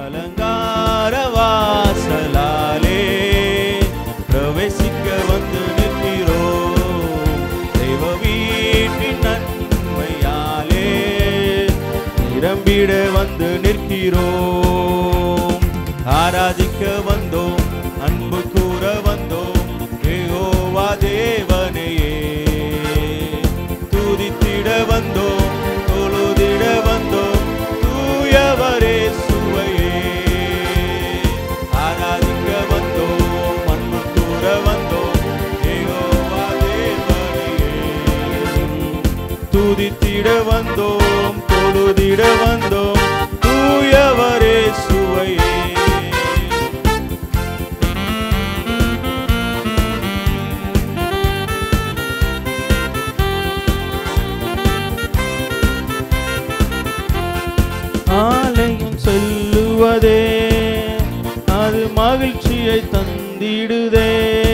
அலங்கார வாசலாலே பிரவேசிக்க வந்து நிற்கிறோம் தெய்வ வீட்டின் நன்மையாலே நிரம்பிட வந்து நிற்கிறோம் ஆராதிக்க வந்தோம் அன்பு கூற வந்தோம் ஏகோவா தேவனையே துதித்திட வந்தோம் தொழுதிட வந்தோம் தூயவரே சுவையே ஆராதிக்க வந்தோம் அன்பு கூற வந்தோம் ஏகோவா தேவனையே துதித்திட வந்தோம் தொழுதிட வந்தோம் தூயவரே சுவையே ஆலயம் செல்லுவதே அது மகிழ்ச்சியை தந்திடுதே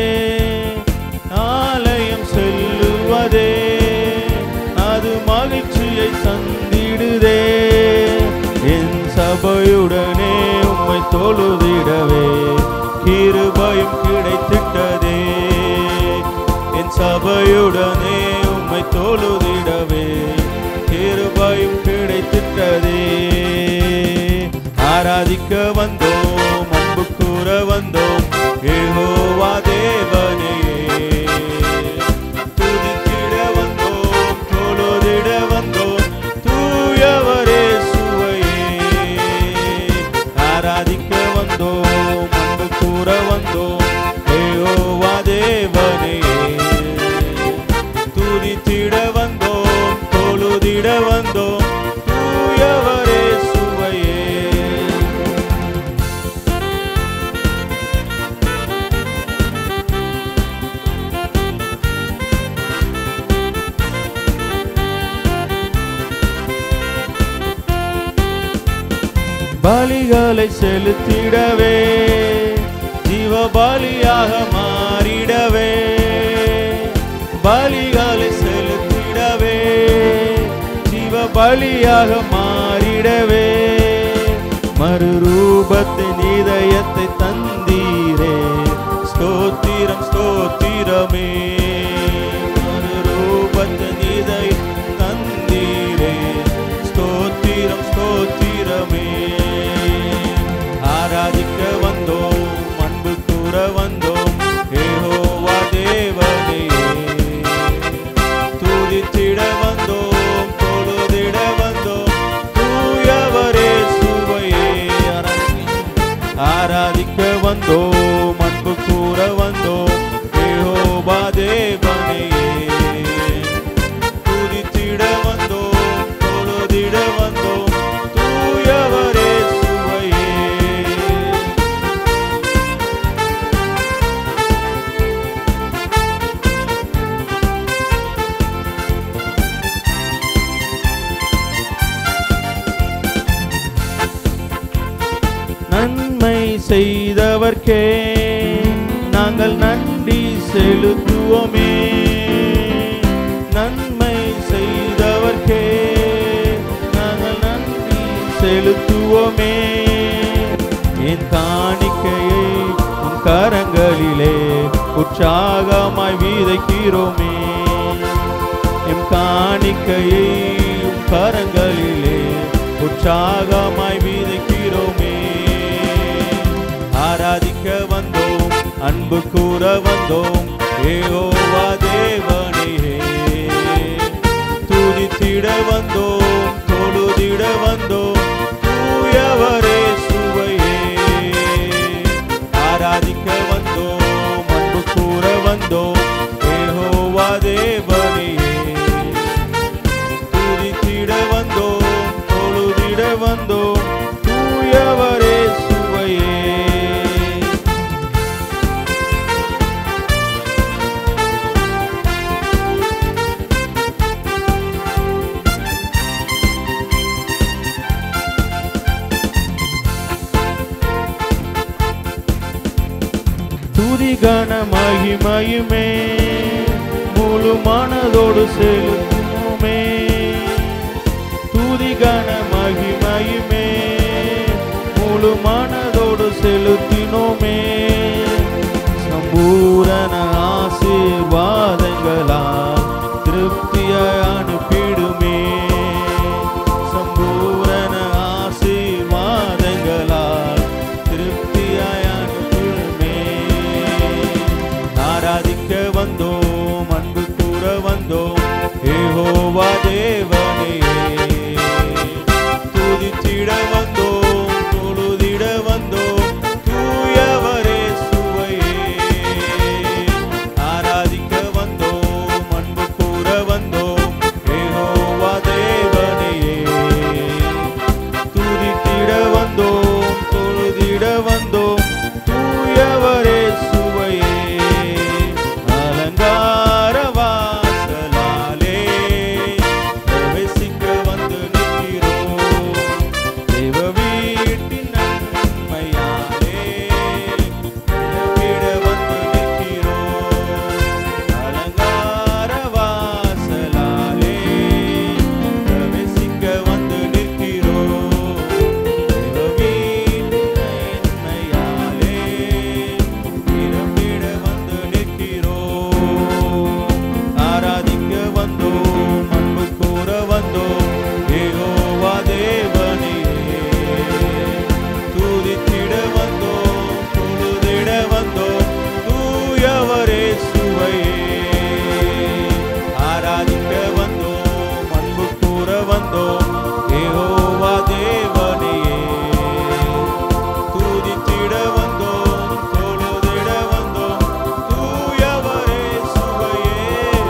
ஆலயம் செல்லுவதே அது மகிழ்ச்சியை தந்திடுதே என் சபையுடனே உம்மை தொழுதிடவே கிருபையும் கிடைத்திட்டதே என் சபையுடனே உம்மை தொழுதிடவே கிருபையும் கிடைத்திட்டதே ஆராதிக்க வந்தோம் அன்பு கூற வந்தோம் ஏகோவா தேவனையே துதித்திட வந்தோம் தொழுதிட வந்தோம் தூயவரே சுவையே ஆராதிக்க வந்தோம் அன்பு கூற வந்தோம் ஏகோவா தேவனையே துதித்திட வந்தோம் தொழுதிட வந்தோம் தூயவரே சுவையே பலிகளை செலுத்திடவே ஜீவ பலியாக மாறிடவே பலிகளை செலுத்திடவே ஜீவ பலியாக மாறிடவே மறுரூபத்தின் இதயத்தை தந்தீரே ஸ்தோத்திரம் ஸ்தோத்திரமே மறுரூபத்தின் இதய தந்தீரே ஸ்தோத்திரம் ஸ்தோத்திரமே ஆராதிக்க வந்தோம் அன்பு கூற வந்தோம் ஏகோவா தேவனையே துதித்திட வந்தோம் தொழுதிட வந்தோம் தூயவரே சுவையே ஆராதிக்க- ஆராதிக்க வந்தோம் அன்பு கூற வந்தோம் ஏகோவா தேவனையே துதித்திட வந்தோம் தொழுதிட வந்தோம் தூயவரே சுவையே நன்மை செய்தவர்க்கே நாங்கள் நன்றி செலுத்துவோமே நன்மை செய்தவர்க்கே நாங்கள் நன்றி செலுத்துவோமே என் காணிக்கையை உன் கரங்களிலே உற்சாகமாய் விதைக்கிறோமே எம் காணிக்கையை உம் கரங்களிலே உற்சாகமாய் விதைக்கிறோமே ஆராதிக்க வந்தோம் அன்பு கூற வந்தோம் ஏகோவா தேவனையே துதித்திட வந்தோம் தொழுதிட வந்தோம் தூயவரே சுவையே ஆராதிக்க வந்தோம் அன்பு கூற வந்தோம் ஏகோவா தேவனையே துதித்திட வந்தோம் தொழுதிட வந்தோம் தூயவரே சுவையே துதி கன மகிமையுமே முழு மனதோடு செலுத்துவோமே துதி கன மகிமையுமே முழு முழு மனதோடு செலுத்தினோமே சம்பூரண ஆசீர்வாதங்களால் திருப்தியாய் அனுப்பிடுமே சம்பூரண ஆசீர்வாதங்களால் திருப்தியாய் அனுப்பிடுமே ஆராதிக்க வந்தோம் அன்பு கூற வந்தோம் ஏகோவா தேவனே துதித்திட வந்தோம் தொழுதிட வந்தோம் தூயவரே சுவையே ஆராதிக்க வந்தோம் அன்பு கூற வந்தோம் ஏகோவா தேவனையே துதித்திட வந்தோம் தொழுதிட வந்தோம் தூயவரே சுவையே அலங்கார வாசலாலே பிரவேசிக்க வந்து நிற்கிறோம் தேவ வீட்டின் நன்மையாலே விட வந்து நிற்கிறோம் அலங்கார வாசலாலே பிரவேசிக்க வந்து நிற்கிறோம் தேவ வீட்டின் நன்மையாலே விட வந்து நிற்கிறோம் ஆராதிக்க வந்தோம் அன்பு கூற வந்தோம் ஏகோவா தேவனையே துதித்திட வந்தோம் தொழுதிட வந்தோம் தூயவரே சுவையே ஆராதிக்க வந்தோம் அன்பு கூற வந்தோம் ஏகோவா தேவனையே துதித்திட வந்தோம் தொழுதிட வந்தோம் தூயவரே சுவையே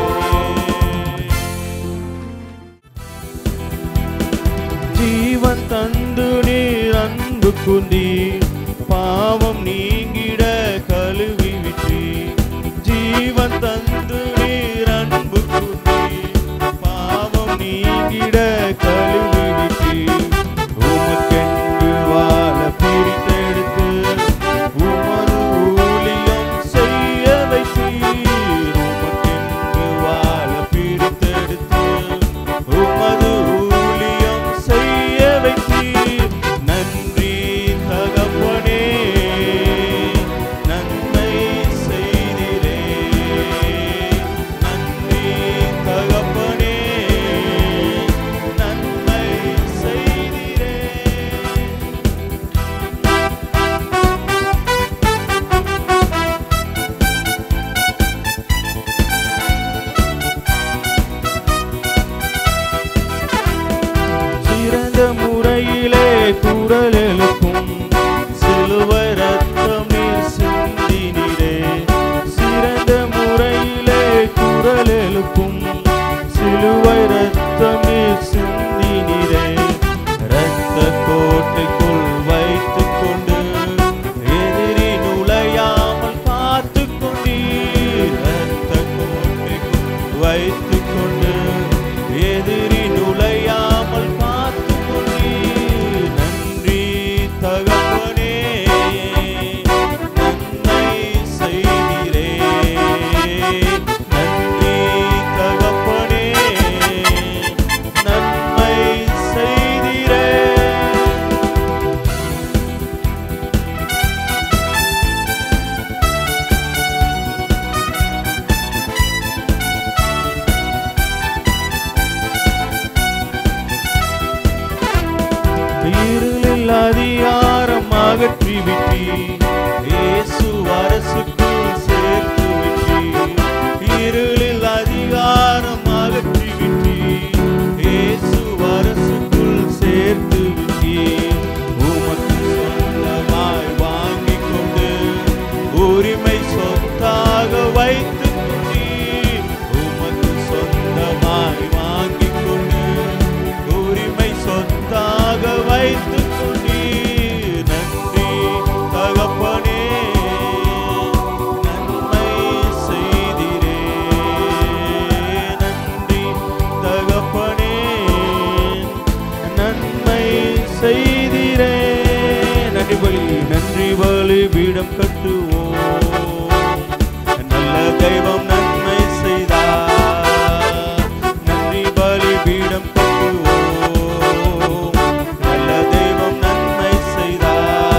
ஜீவன் தந்து நீர் அன்பு குந்தீர் பாவம் நீங்கிட கழுவி விட்டீர் ஜீவன் தந்து நீர் அன்பு குந்தீர் பாவம் நீங்கிட கழுவி விட்டீர் உமக்கென்று வாழ பிரித்தெடுத்து உமது ஊழியம் செய்ய வைத்தீர் உமக்கென்று வாழ பிரித்தெடுத்து உமது ஊழியம் செய்ய வைத்தீர் நன்றி தகப்பனே நன்மை செய்திரே நன்றி தகப்பனே நன்மை செய்திரே சிறந்த முறையிலே குரல் எழுப்பும் சிலுவை ரத்தமே சிந்தினிரே சிறந்த முறையிலே குரல் எழுப்பும் சிலுவை ரத்தமே சிந்தினிரே ரத்த கோட்டைக்குள் வைத்துக் கொண்டு எதிரி நுழையாமல் பார்த்து கொண்டீர் ரத்த கோட்டைக்குள் வைத்துக் கொண்டு எதிரி நுழையாமல் பார்த்து கொண்டீர் நன்றி தகப்பனே நன்மை செய்திரே நன்றி தகப்பனே நன்மை செய்திரே இருளில் அதிகாரம் அகற்றி விட்டீர் இயேசு அரசுக்குள் சேர்த்து விட்டீர் இருளில் அதிகாரம் அகற்றி விட்டீர் இயேசு அரசுக்குள் சேர்த்து விட்டீர் உமக்கு சொந்தமாய் வாங்கிக் கொண்டு உரிமை சொத்தாக வைத்துக் கொண்டீர் உமக்கு சொந்தமாய் வாங்கிக் கொண்டு உரிமை சொத்தாக வைத்துக் கொண்டீர் நன்றி தகப்பனே நன்மை செய்திரே நன்றி தகப்பனே நன்மை செய்திரே நன்றி பலி நன்றி பலி பீடம் கட்டுவோம் நல்ல தெய்வம் நன்மை செய்தார் நன்றி பலி பீடம் கட்டுவோம் நல்ல தெய்வம் நன்மை செய்தார்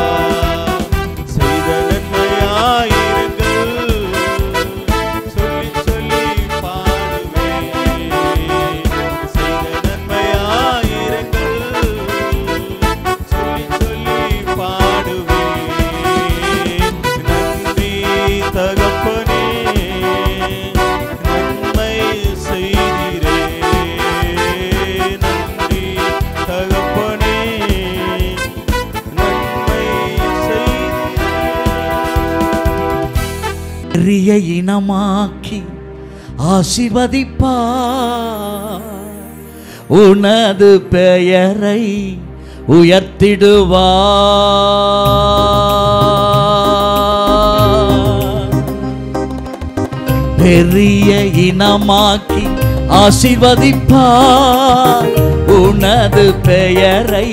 பெரிய இனமாக்கி ஆசிர்வதிப்பா உனது பெயரை உயர்த்திடுவா பெரிய இனமாக்கி ஆசிர்வதிப்பார் உனது பெயரை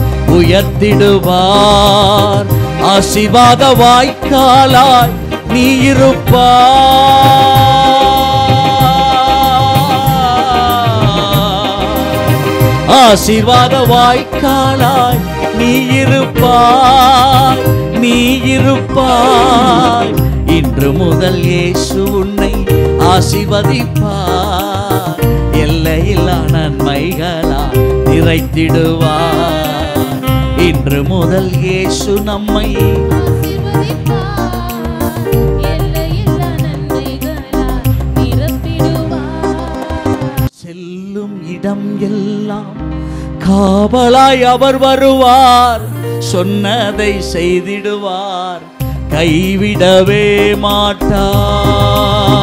உயர்த்திடுவார் ஆசிர்வாத வாய்க்காலாய் நீ இருப்பார் ஆசீர்வாத வாய்க்காலாய் நீ இருப்பாய் நீ இருப்பாய் இன்று முதல் இயேசு உன்னை ஆசீர்வதிப்பார் எல்லையில்லா நன்மைகளால் நிறைத்திடுவார் இன்று முதல் இயேசு நம்மை செல்லும் இடம் எல்லாம் காவலாய் அவர் வருவார் சொன்னதை செய்திடுவார் கைவிடவே மாட்டார்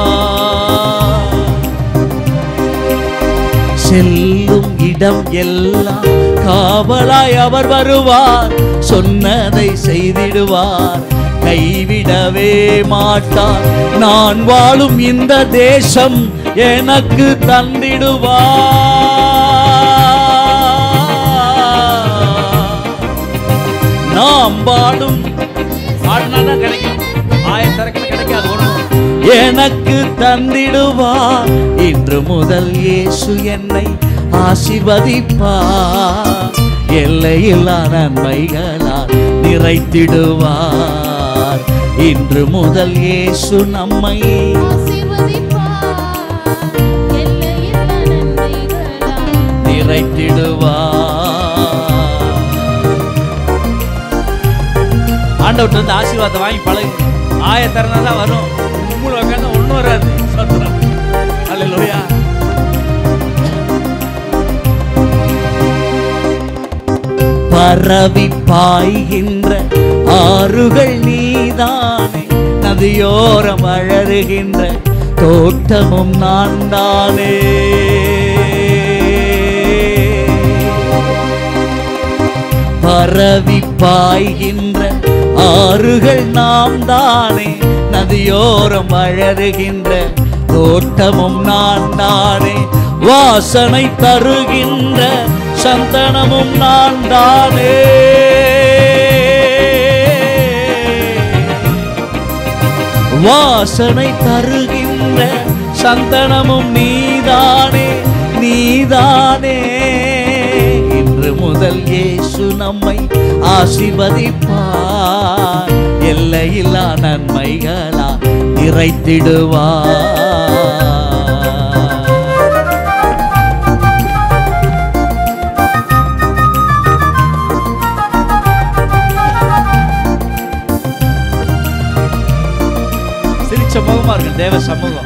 செல்லும் இடம் எல்லாம் காவலாய் அவர் வருவார் சொன்னதை செய்திடுவார் கைவிடவே மாட்டார் நான் வாழும் இந்த தேசம் எனக்கு தந்திடுவார் நாம் வாழும் பாடினா கிடைக்கும் ஆயிரத்தரக்கில் கிடைக்காது ஒன்றும் எனக்கு தந்திடுவார் இன்று முதல் இயேசு என்னை ஆசிர்வதிப்பார் எல்லையில்லா நன்மைகளால் நிறைத்திடுவார் இன்று முதல் இயேசு நம்மை நிறைத்திடுவார் ஆண்டவர்கிட்ட இருந்து ஆசீர்வாதத்தை வாங்கி பழகு ஆயிரத்தரனா தான் வரும் உம்முல உட்காந்து ஒன்றும் வராது சத்துரம் அல்லையா பரவி பாய்கின்ற ஆறுகள் நீதானே நதியோரம் அழறுகின்ற தோட்டமும் நான் தானே பரவி பாய்கின்ற ஆறுகள் நாம் தானே நதியோரம் அழறுகின்ற தோட்டமும் நான் தானே வாசனை தருகின்ற சந்தனமும் நான் தானே வாசனை தருகின்ற சந்தனமும் நீதானே நீதானே இன்று முதல் இயேசு நம்மை ஆசிர்வதிப்பார் எல்லையில்லா நன்மைகளா நிறைத்திடுவார் சிரிச்ச முகமா இருக்கு தேவ சமூகம்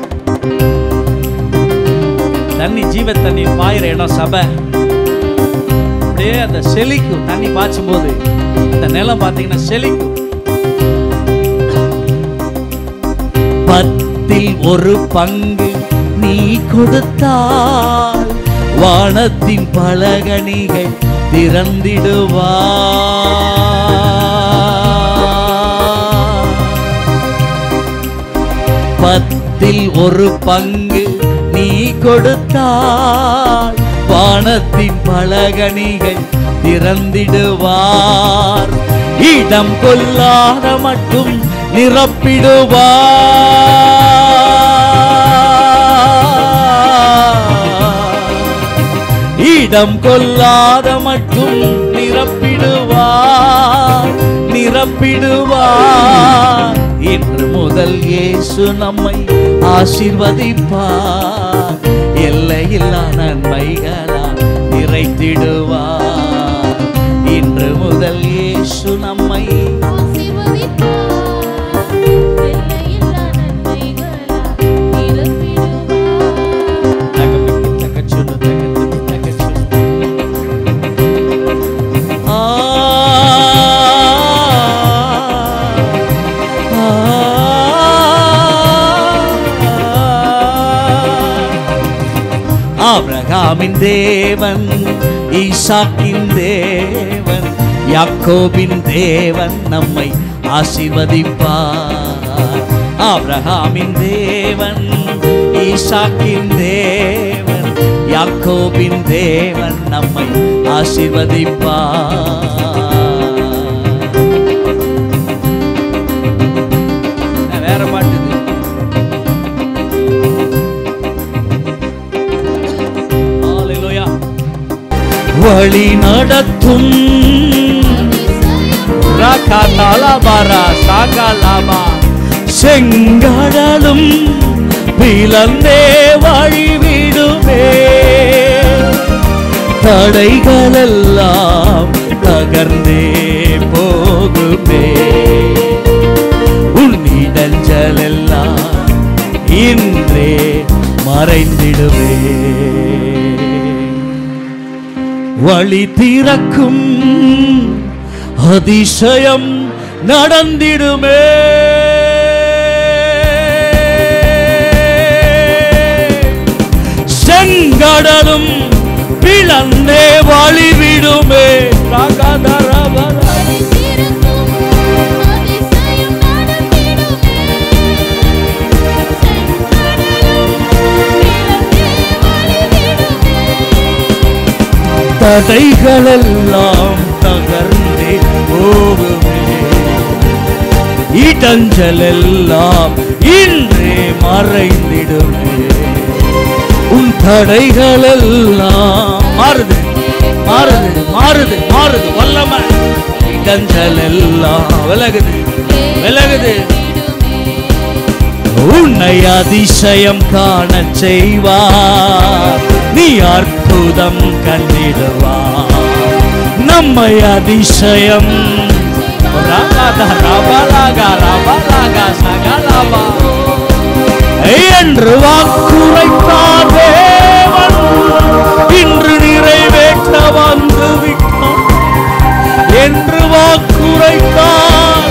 தண்ணி ஜீவ தண்ணி பாயிற இடம் சபை அப்படியே அந்த செழிக்கும் தண்ணி பாய்ச்சும் போது இந்த நிலம் பார்த்தீங்கன்னா செழிக்கும் பத்தில் ஒரு பங்கு நீ கொடுத்தால் வானத்தின் பலகணிகள் திறந்திடுவார் பத்தில் ஒரு பங்கு நீ கொடுத்தால் வானத்தின் பலகணிகள் திறந்திடுவார் இடம் கொல்லாத மட்டும் நிரப்பிடுவார் இடம் கொல்லாத மட்டும் நிரப்பிடுவார் நிரப்பிடுவார் இன்று முதல் இயேசு நம்மை ஆசீர்வதிப்பார் எல்லையில்லா நன்மைகளா நிறைத்திடுவார் இன்று முதல் இயேசு நம்மை தகப்பிக்கு தகச்சுன்னு, தகத்துக்கு தகச்சுன்னு. ஆ ஆ அப்ரஹாமின் தேவன் ஈசாக்கின் தேவன் யாக்கோபின் தேவன் நம்மை ஆசீர்வதிப்பார் ஆபிரகாமின் தேவன் ஈசாக்கின் தேவன் யாக்கோபின் தேவன் நம்மை ஆசீர்வதிப்பார் வேற பாட்டு இது. Hallelujah. வழி நடத்தும் ராகாதாலாபாரா, சாகாலாபா. செங்கடலும் பிளந்தே வழிவிடுமே தடைகளெல்லாம் தகர்ந்தே போகுமே உன்னிடஞ்சலெல்லாம் இன்றே மறைந்திடுவே வழி திறக்கும் அதிசயம் நடந்திடுமே செங்கடலும் பிளந்தே வழிவிடுமே ராகாதரபர. தடைகளெல்லாம் தகர்ந்தே போகுமே இடஞ்சலெல்லாம் இன்றே மறைந்திடுமே உன் தடைகளெல்லாம் மாறுது மாறுது மாறுது மாறுது வல்லமை இடஞ்சலெல்லாம் விலகுது விலகுது உன்னை அதிசயம் காணச் செய்வார் நீ அற்புதம் கண்டிடுவார் நம்மை அதிசயம் ராகாதா, ராபாலாகா, ராபாலாகா, சகாலாபா. என்று வாக்குரைத்தார் தேவன் இன்று நிறைவேற்ற வந்து விட்டார் என்று வாக்குரைத்தார்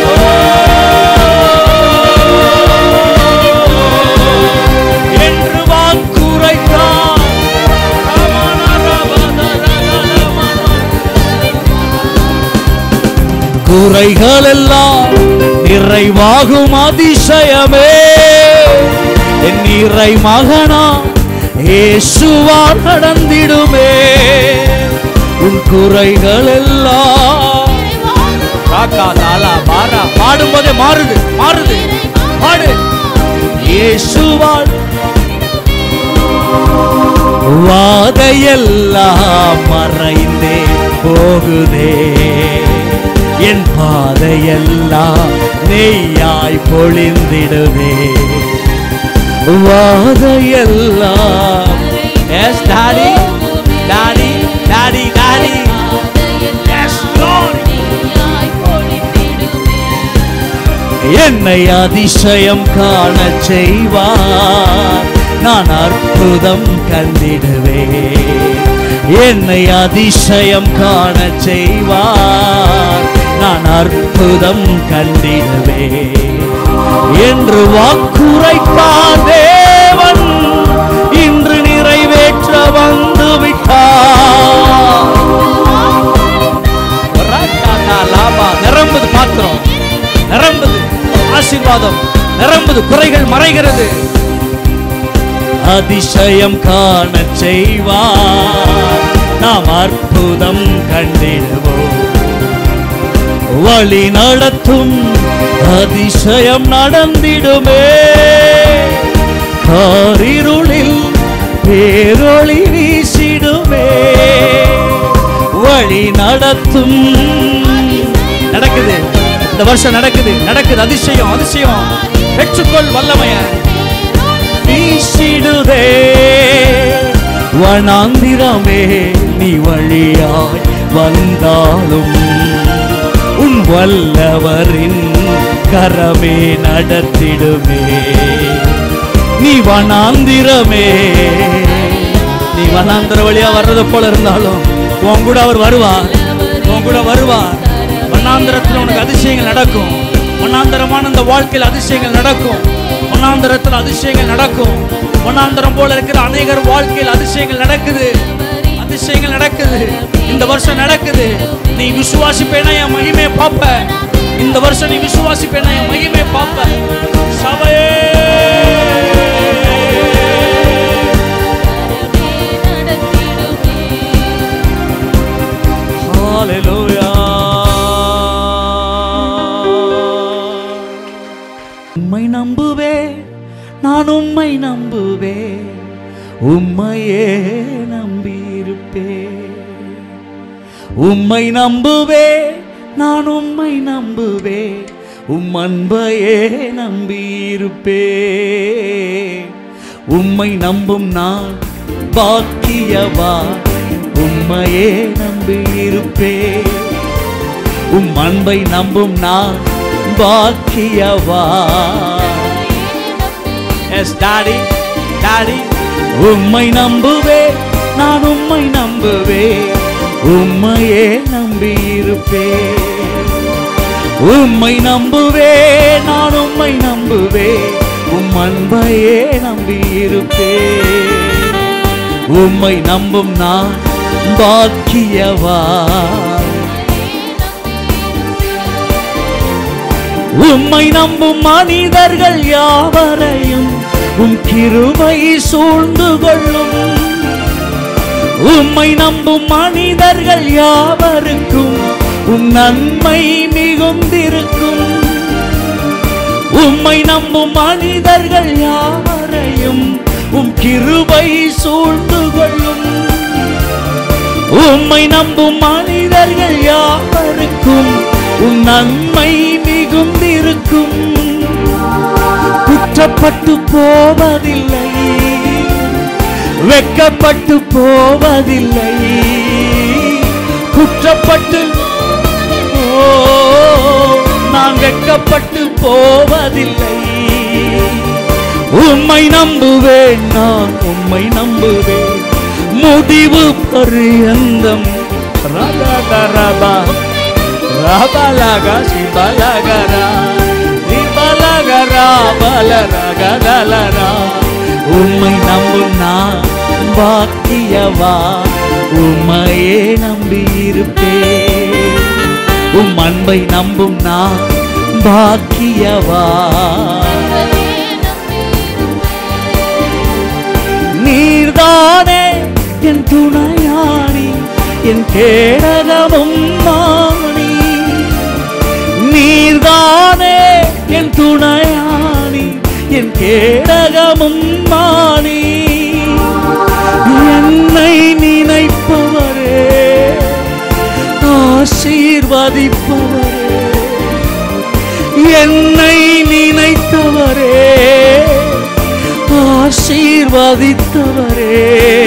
என்று வாக்குரைத்தார் குறைகள் எல்லாம் நிறைவாகும் அதிசயமே என் இறை மகனா இயேசுவா நடந்திடுமே உன் குறைகள் எல்லாம் ராகாதாலா, பாரா. பாடும்போதே மாறுது மாறுது பாடு இயேசுவால் வாதையெல்லாம் மறைந்தே போகுதே என் பாதையெல்லாம் நெய்யாய் பொழிந்திடுவே வாதையெல்லாம் yes daddy daddy daddy daddy yes lord என்னை அதிசயம் காணச் செய்வார் நான் அற்புதம் கண்டிடுவே என்னை அதிசயம் காணச் செய்வார் நான் அற்புதம் கண்டிடுவே என்று வாக்குரைத்தார் தேவன் இன்று நிறைவேற்ற வந்து விட்டார் ராகாதா, லாபா. நிரம்புது பாத்திரம் நிரம்புது ஆசீர்வாதம் நிரம்புது குறைகள் மறைகிறது அதிசயம் காணச் செய்வார் நாம் அற்புதம் கண்டிடுவோம் வழி நடத்தும் அதிசயம் நடந்திடுமே காரிருளில் பேரொளி வீசிடுமே வழி நடத்தும் நடக்குது இந்த வருஷம் நடக்குது நடக்குது அதிசயம் அதிசயம் பெற்றுக்கொள் வல்லமைய வீசிடுதே வனாந்திரமே நீ வழியாய் வந்தாலும் உன் வல்லவரின் கரமே நடத்திடுமே நீ வனாந்திரமே நீ வனாந்திர வழியா வர்றது போல இருந்தாலும் உன் கூட அவர் வருவார் உன் கூட வருவார் வண்ணாந்திரத்தில் உனக்கு அதிசயங்கள் நடக்கும் வண்ணாந்திரமான இந்த வாழ்க்கையில் அதிசயங்கள் நடக்கும் வனாந்தரத்தில் அதிசயங்கள் நடக்கும் வனாந்தரம் போல இருக்கிற அநேகர் வாழ்க்கையில் அதிசயங்கள் நடக்குது அதிசயங்கள் நடக்குது இந்த வருஷம் நடக்குது நீ விசுவாசிப்பேனா என் மகிமையை பார்ப்ப இந்த வருஷம் நீ விசுவாசிப்பேனா என் மகிமையை பார்ப்ப சபையே Hallelujah. உம்மை நம்புவே நான் உம்மை நம்புவே உம்மையே நம்பியிருப்பே உம்மை நம்புவே நான் உம்மை நம்புவே உம் அன்பையே நம்பியிருப்பே உம்மை நம்பும் நான் பாக்கியவா உம்மையே நம்பியிருப்பே உம் அன்பை நம்பும் நான் பாக்கியவா எஸ் டாடி டாடி உம்மை நம்புவே நான் உம்மை நம்புவே உம்மையே நம்பியிருப்பே உம்மை நம்புவே நான் உம்மை நம்புவே உம் அன்பையே நம்பியிருப்பே உம்மை நம்பும் நான் பாக்கியவா உம்மை நம்பும் மனிதர்கள் யாவரையும் உம் கிருபை சூழ்ந்து கொள்ளும் உம்மை நம்பும் மனிதர்கள் யாவருக்கும் உம் நன்மை மிகுந்திருக்கும் உம்மை நம்பும் மனிதர்கள் யாவரையும் உம் கிருபை சூழ்ந்து கொள்ளும் உம்மை நம்பும் மனிதர்கள் யாவருக்கும் உம் நன்மை மிகுந்திருக்கும் குற்றப்பட்டு போவதில்லை வெக்கப்பட்டு போவதில்லை குற்றப்பட்டு ஓ நான் வெக்கப்பட்டு போவதில்லை உம்மை நம்புவேன் நான் உம்மை நம்புவேன் முடிவு பரியந்தம் ரகரபா ரபலக சிபலகரா நிபலகரா பலரகதலரா உம்மை நம்பும் நான் பாக்கியவா உம்மையே நம்பியிருப்பேன் உம் அன்பை நம்பும் நான் பாக்கியவா நீர்தானே என் துணையாணி என் கேடகமும் மாணி நீர்தானே என் துணையாணி என் கேடகமும் மாணி என்னை நினைப்பவரே ஆசீர்வதிப்பவரே என்னை நினைத்தவரே ஆசீர்வதித்தவரே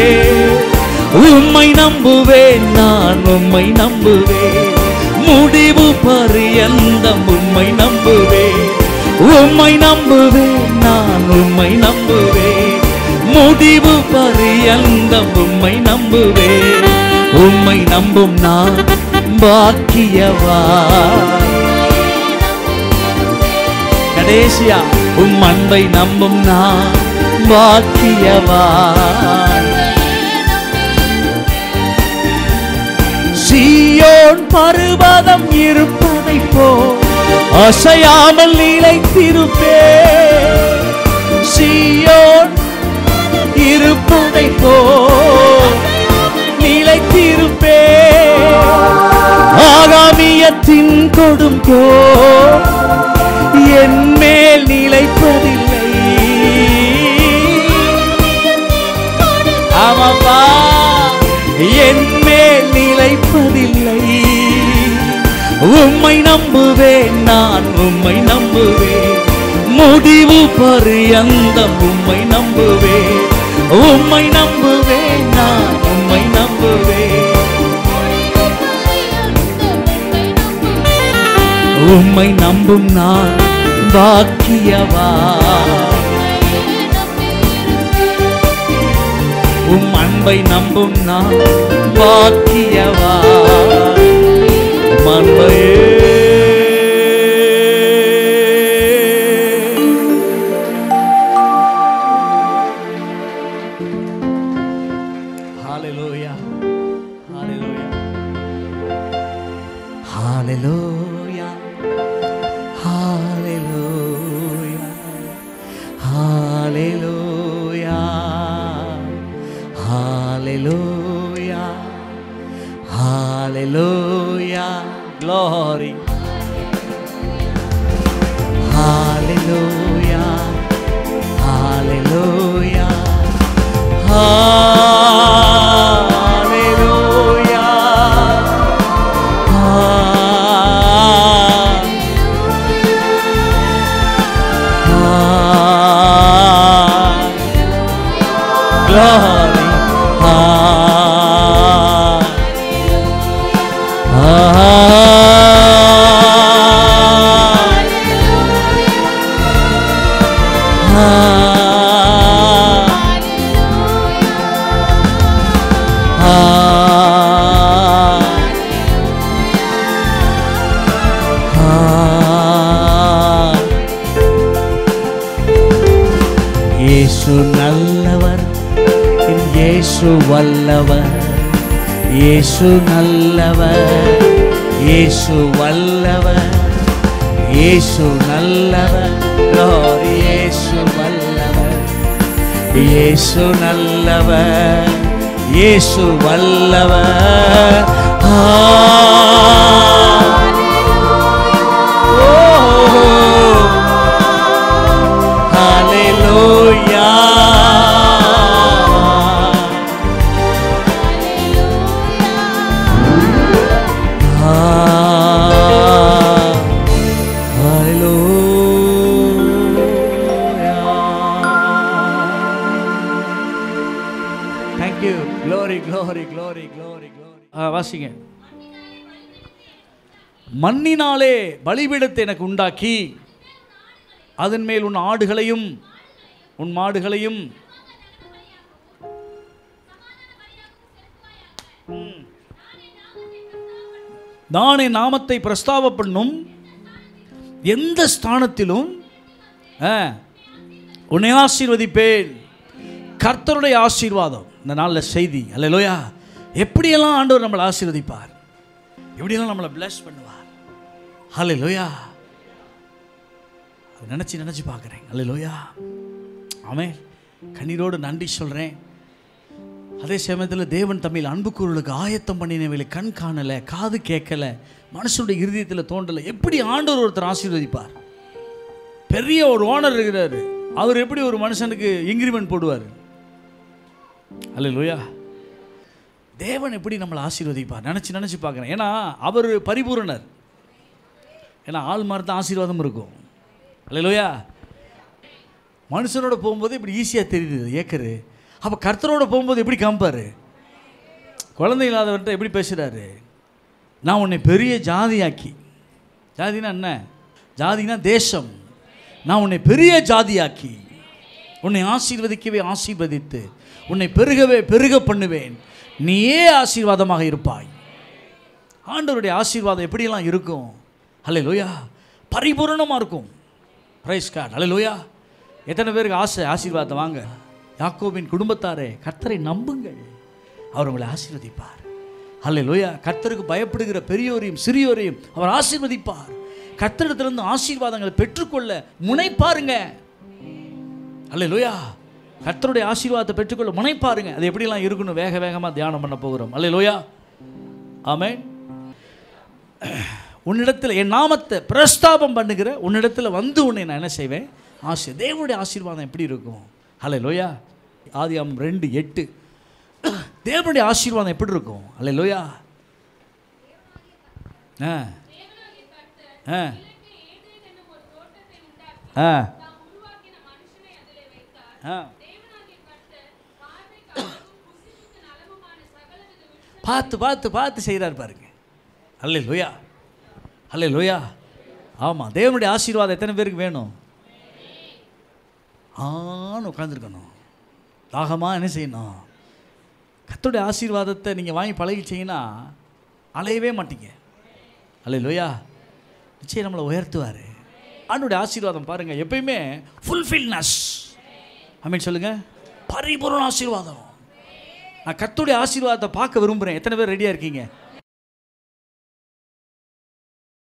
உம்மை நம்புவேன் நான் உம்மை நம்புவேன் முடிவு பரியந்தம் உம்மை நம்புவேன் உம்மை நம்புவேன் நான் உம்மை நம்புவேன் முடிவு பரியந்தம் உம்மை நம்புவேன் உம்மை நம்பும் நான் பாக்கியவா கடைசியா உம் அன்பை நம்பும் நான் பாக்கியவா சீயோன் பருவதம் இருப்பதை போ அசையாமல் நிலைத்திருப்பே சீயோன் இருப்பதை போ நிலைத்திருப்பே ஆகாமியத்தின் கொடும் கோ என் மேல் நிலைப்பதில்லை ஆமாப்பா என் மேல் நிலைப்பதில்லை உம்மை நம்புவேன் நான் உம்மை நம்புவேன் முடிவு பரியந்தம் உம்மை நம்புவேன் உம்மை நம்புவேன் நான் உம்மை நம்புவேன் உம்மை நம்பும் நான் பாக்கியவா உம் அன்பை நம்பும் நான் பாக்கியவா உம் அன்பையே ஹalleluya ஹalleluya ஹalleluya ஹalleluya ஹalleluya glory ஹalleluya ஹalleluya ஹalleluya Glory. இயேசு நல்லவர் என் இயேசு வல்லவர் இயேசு நல்லவர் இயேசு வல்லவர் இயேசு நல்லவர் Lord, இயேசு வல்லவர் இயேசு நல்லவர் இயேசு வல்லவர் ஆ Hallelujah. Ah, Hallelujah. Thank you. Glory, glory, glory, glory, glory. ஆ, வாசிங்க மண்ணினாலே பலிபீடத்தை எனக்கு உண்டாக்கி அதன் மேல் உன் ஆடுகளையும் உன் மாடுகளையும் ம். நான் என் நாமத்தை பிரஸ்தாப பண்ணும் எந்த ஸ்தானத்திலும் ஆ, உன்னை ஆசீர்வதிப்பேன் கர்த்தருடைய ஆசீர்வாதம் இந்த நாளில் செய்தி அல்லையா எப்படியெல்லாம் ஆண்டவர் நம்மளை ஆசீர்வதிப்பார் எப்படியெல்லாம் நம்மளை bless பண்ணுவார் ஹalleluya அதை நினச்சி நினச்சி பார்க்குறேன் அல்லையா ஆமென் கண்ணீரோடு நன்றி சொல்கிறேன் அதே சமயத்தில் தேவன் தமிழ் அன்புக்கூறுகளுக்கு ஆயத்தம் பண்ணினவைகளை கண் காணலை காது கேட்கல மனுஷனுடைய இருதயத்தில் தோன்றலை எப்படி ஆண்டவர் ஒருத்தர் ஆசீர்வதிப்பார் பெரிய ஒரு ஓனர் இருக்கிறாரு அவர் எப்படி ஒரு மனுஷனுக்கு இன்க்ரிமெண்ட் போடுவார் அல்ல தேவன் எப்படி நம்மளை ஆசீர்வதிப்பார் நினச்சி நினச்சி பார்க்குறேன் ஏன்னா அவர் பரிபூரணர் ஏன்னா ஆள் மாதிரி தான் ஆசீர்வாதம் இருக்கும் அல்லையா மனுஷனோட போகும்போது இப்படி ஈஸியாக தெரியுது ஏக்கரு அப்போ கர்த்தரோட போகும்போது எப்படி காமிப்பார் குழந்தை இல்லாதவர்கிட்ட எப்படி பேசுகிறாரு நான் உன்னை பெரிய ஜாதியாக்கி ஜாதினா என்ன ஜாதினா தேசம் நான் உன்னை பெரிய ஜாதியாக்கி உன்னை ஆசீர்வதிக்கவே ஆசீர்வதித்து உன்னை பெருகவே பெருக பண்ணுவேன் நீயே ஆசீர்வாதமாக இருப்பாய் ஆண்டவருடைய ஆசீர்வாதம் எப்படியெல்லாம் இருக்கும் ஹலே லோயா பரிபூரணமாக இருக்கும் பிரைஸ் கார்டு ஹலே லோயா எத்தனை பேருக்கு ஆசை ஆசீர்வாதம் வாங்க யாக்கோபின் குடும்பத்தாரே கர்த்தரை நம்புங்கள் அவர் உங்களை ஆசீர்வதிப்பார் ஹலே லோயா கர்த்தருக்கு பயப்படுகிற பெரியோரையும் சிறியோரையும் அவர் ஆசீர்வதிப்பார் கர்த்தரிடத்திலிருந்து ஆசீர்வாதங்களை பெற்றுக்கொள்ள முனைப்பாருங்க அல்ல லோயா கர்த்தருடைய ஆசீர்வாதத்தை பெற்றுக்கொள்ள முனைப்பாருங்க அது எப்படிலாம் இருக்கணும் வேக வேகமாக தியானம் பண்ண போகிறோம் அல்ல லோயா ஆமென் உன்னிடத்தில் என் நாமத்தை பிரஸ்தாபம் பண்ணுகிற உன்னிடத்தில் வந்து உன்னை நான் என்ன செய்வேன் ஆசீர் தேவனுடைய ஆசீர்வாதம் எப்படி இருக்கும் அல்ல லோயா ஆதியாம் ரெண்டு எட்டு தேவனுடைய ஆசீர்வாதம் எப்படி இருக்கும் அல்ல லோயா ஆ ஆ ஆ ஆ பார்த்து பார்த்து பார்த்து செய்கிறார் பாருங்க அல்ல லோயா அல்ல லோயா ஆமாம் தேவனுடைய ஆசீர்வாதம் எத்தனை பேருக்கு வேணும் ஆன்னு உட்காந்துருக்கணும் தாகமாக என்ன செய்யணும் கர்த்தருடைய ஆசீர்வாதத்தை நீங்கள் வாங்கி பழகிச்சீங்கன்னா அலையவே மாட்டீங்க அல்ல லோயா நிச்சயம் நம்மளை உயர்த்துவார் ஆண்டுடைய ஆசீர்வாதம் பாருங்கள் எப்பயுமே ஃபுல்ஃபில்னஸ் அமீன் சொல்லுங்கள் பரிபூர்ண ஆசீர்வாதம் நான் கர்த்தருடைய ஆசீர்வாதத்தை பார்க்க விரும்புகிறேன் எத்தனை பேர் ரெடியாக இருக்கீங்க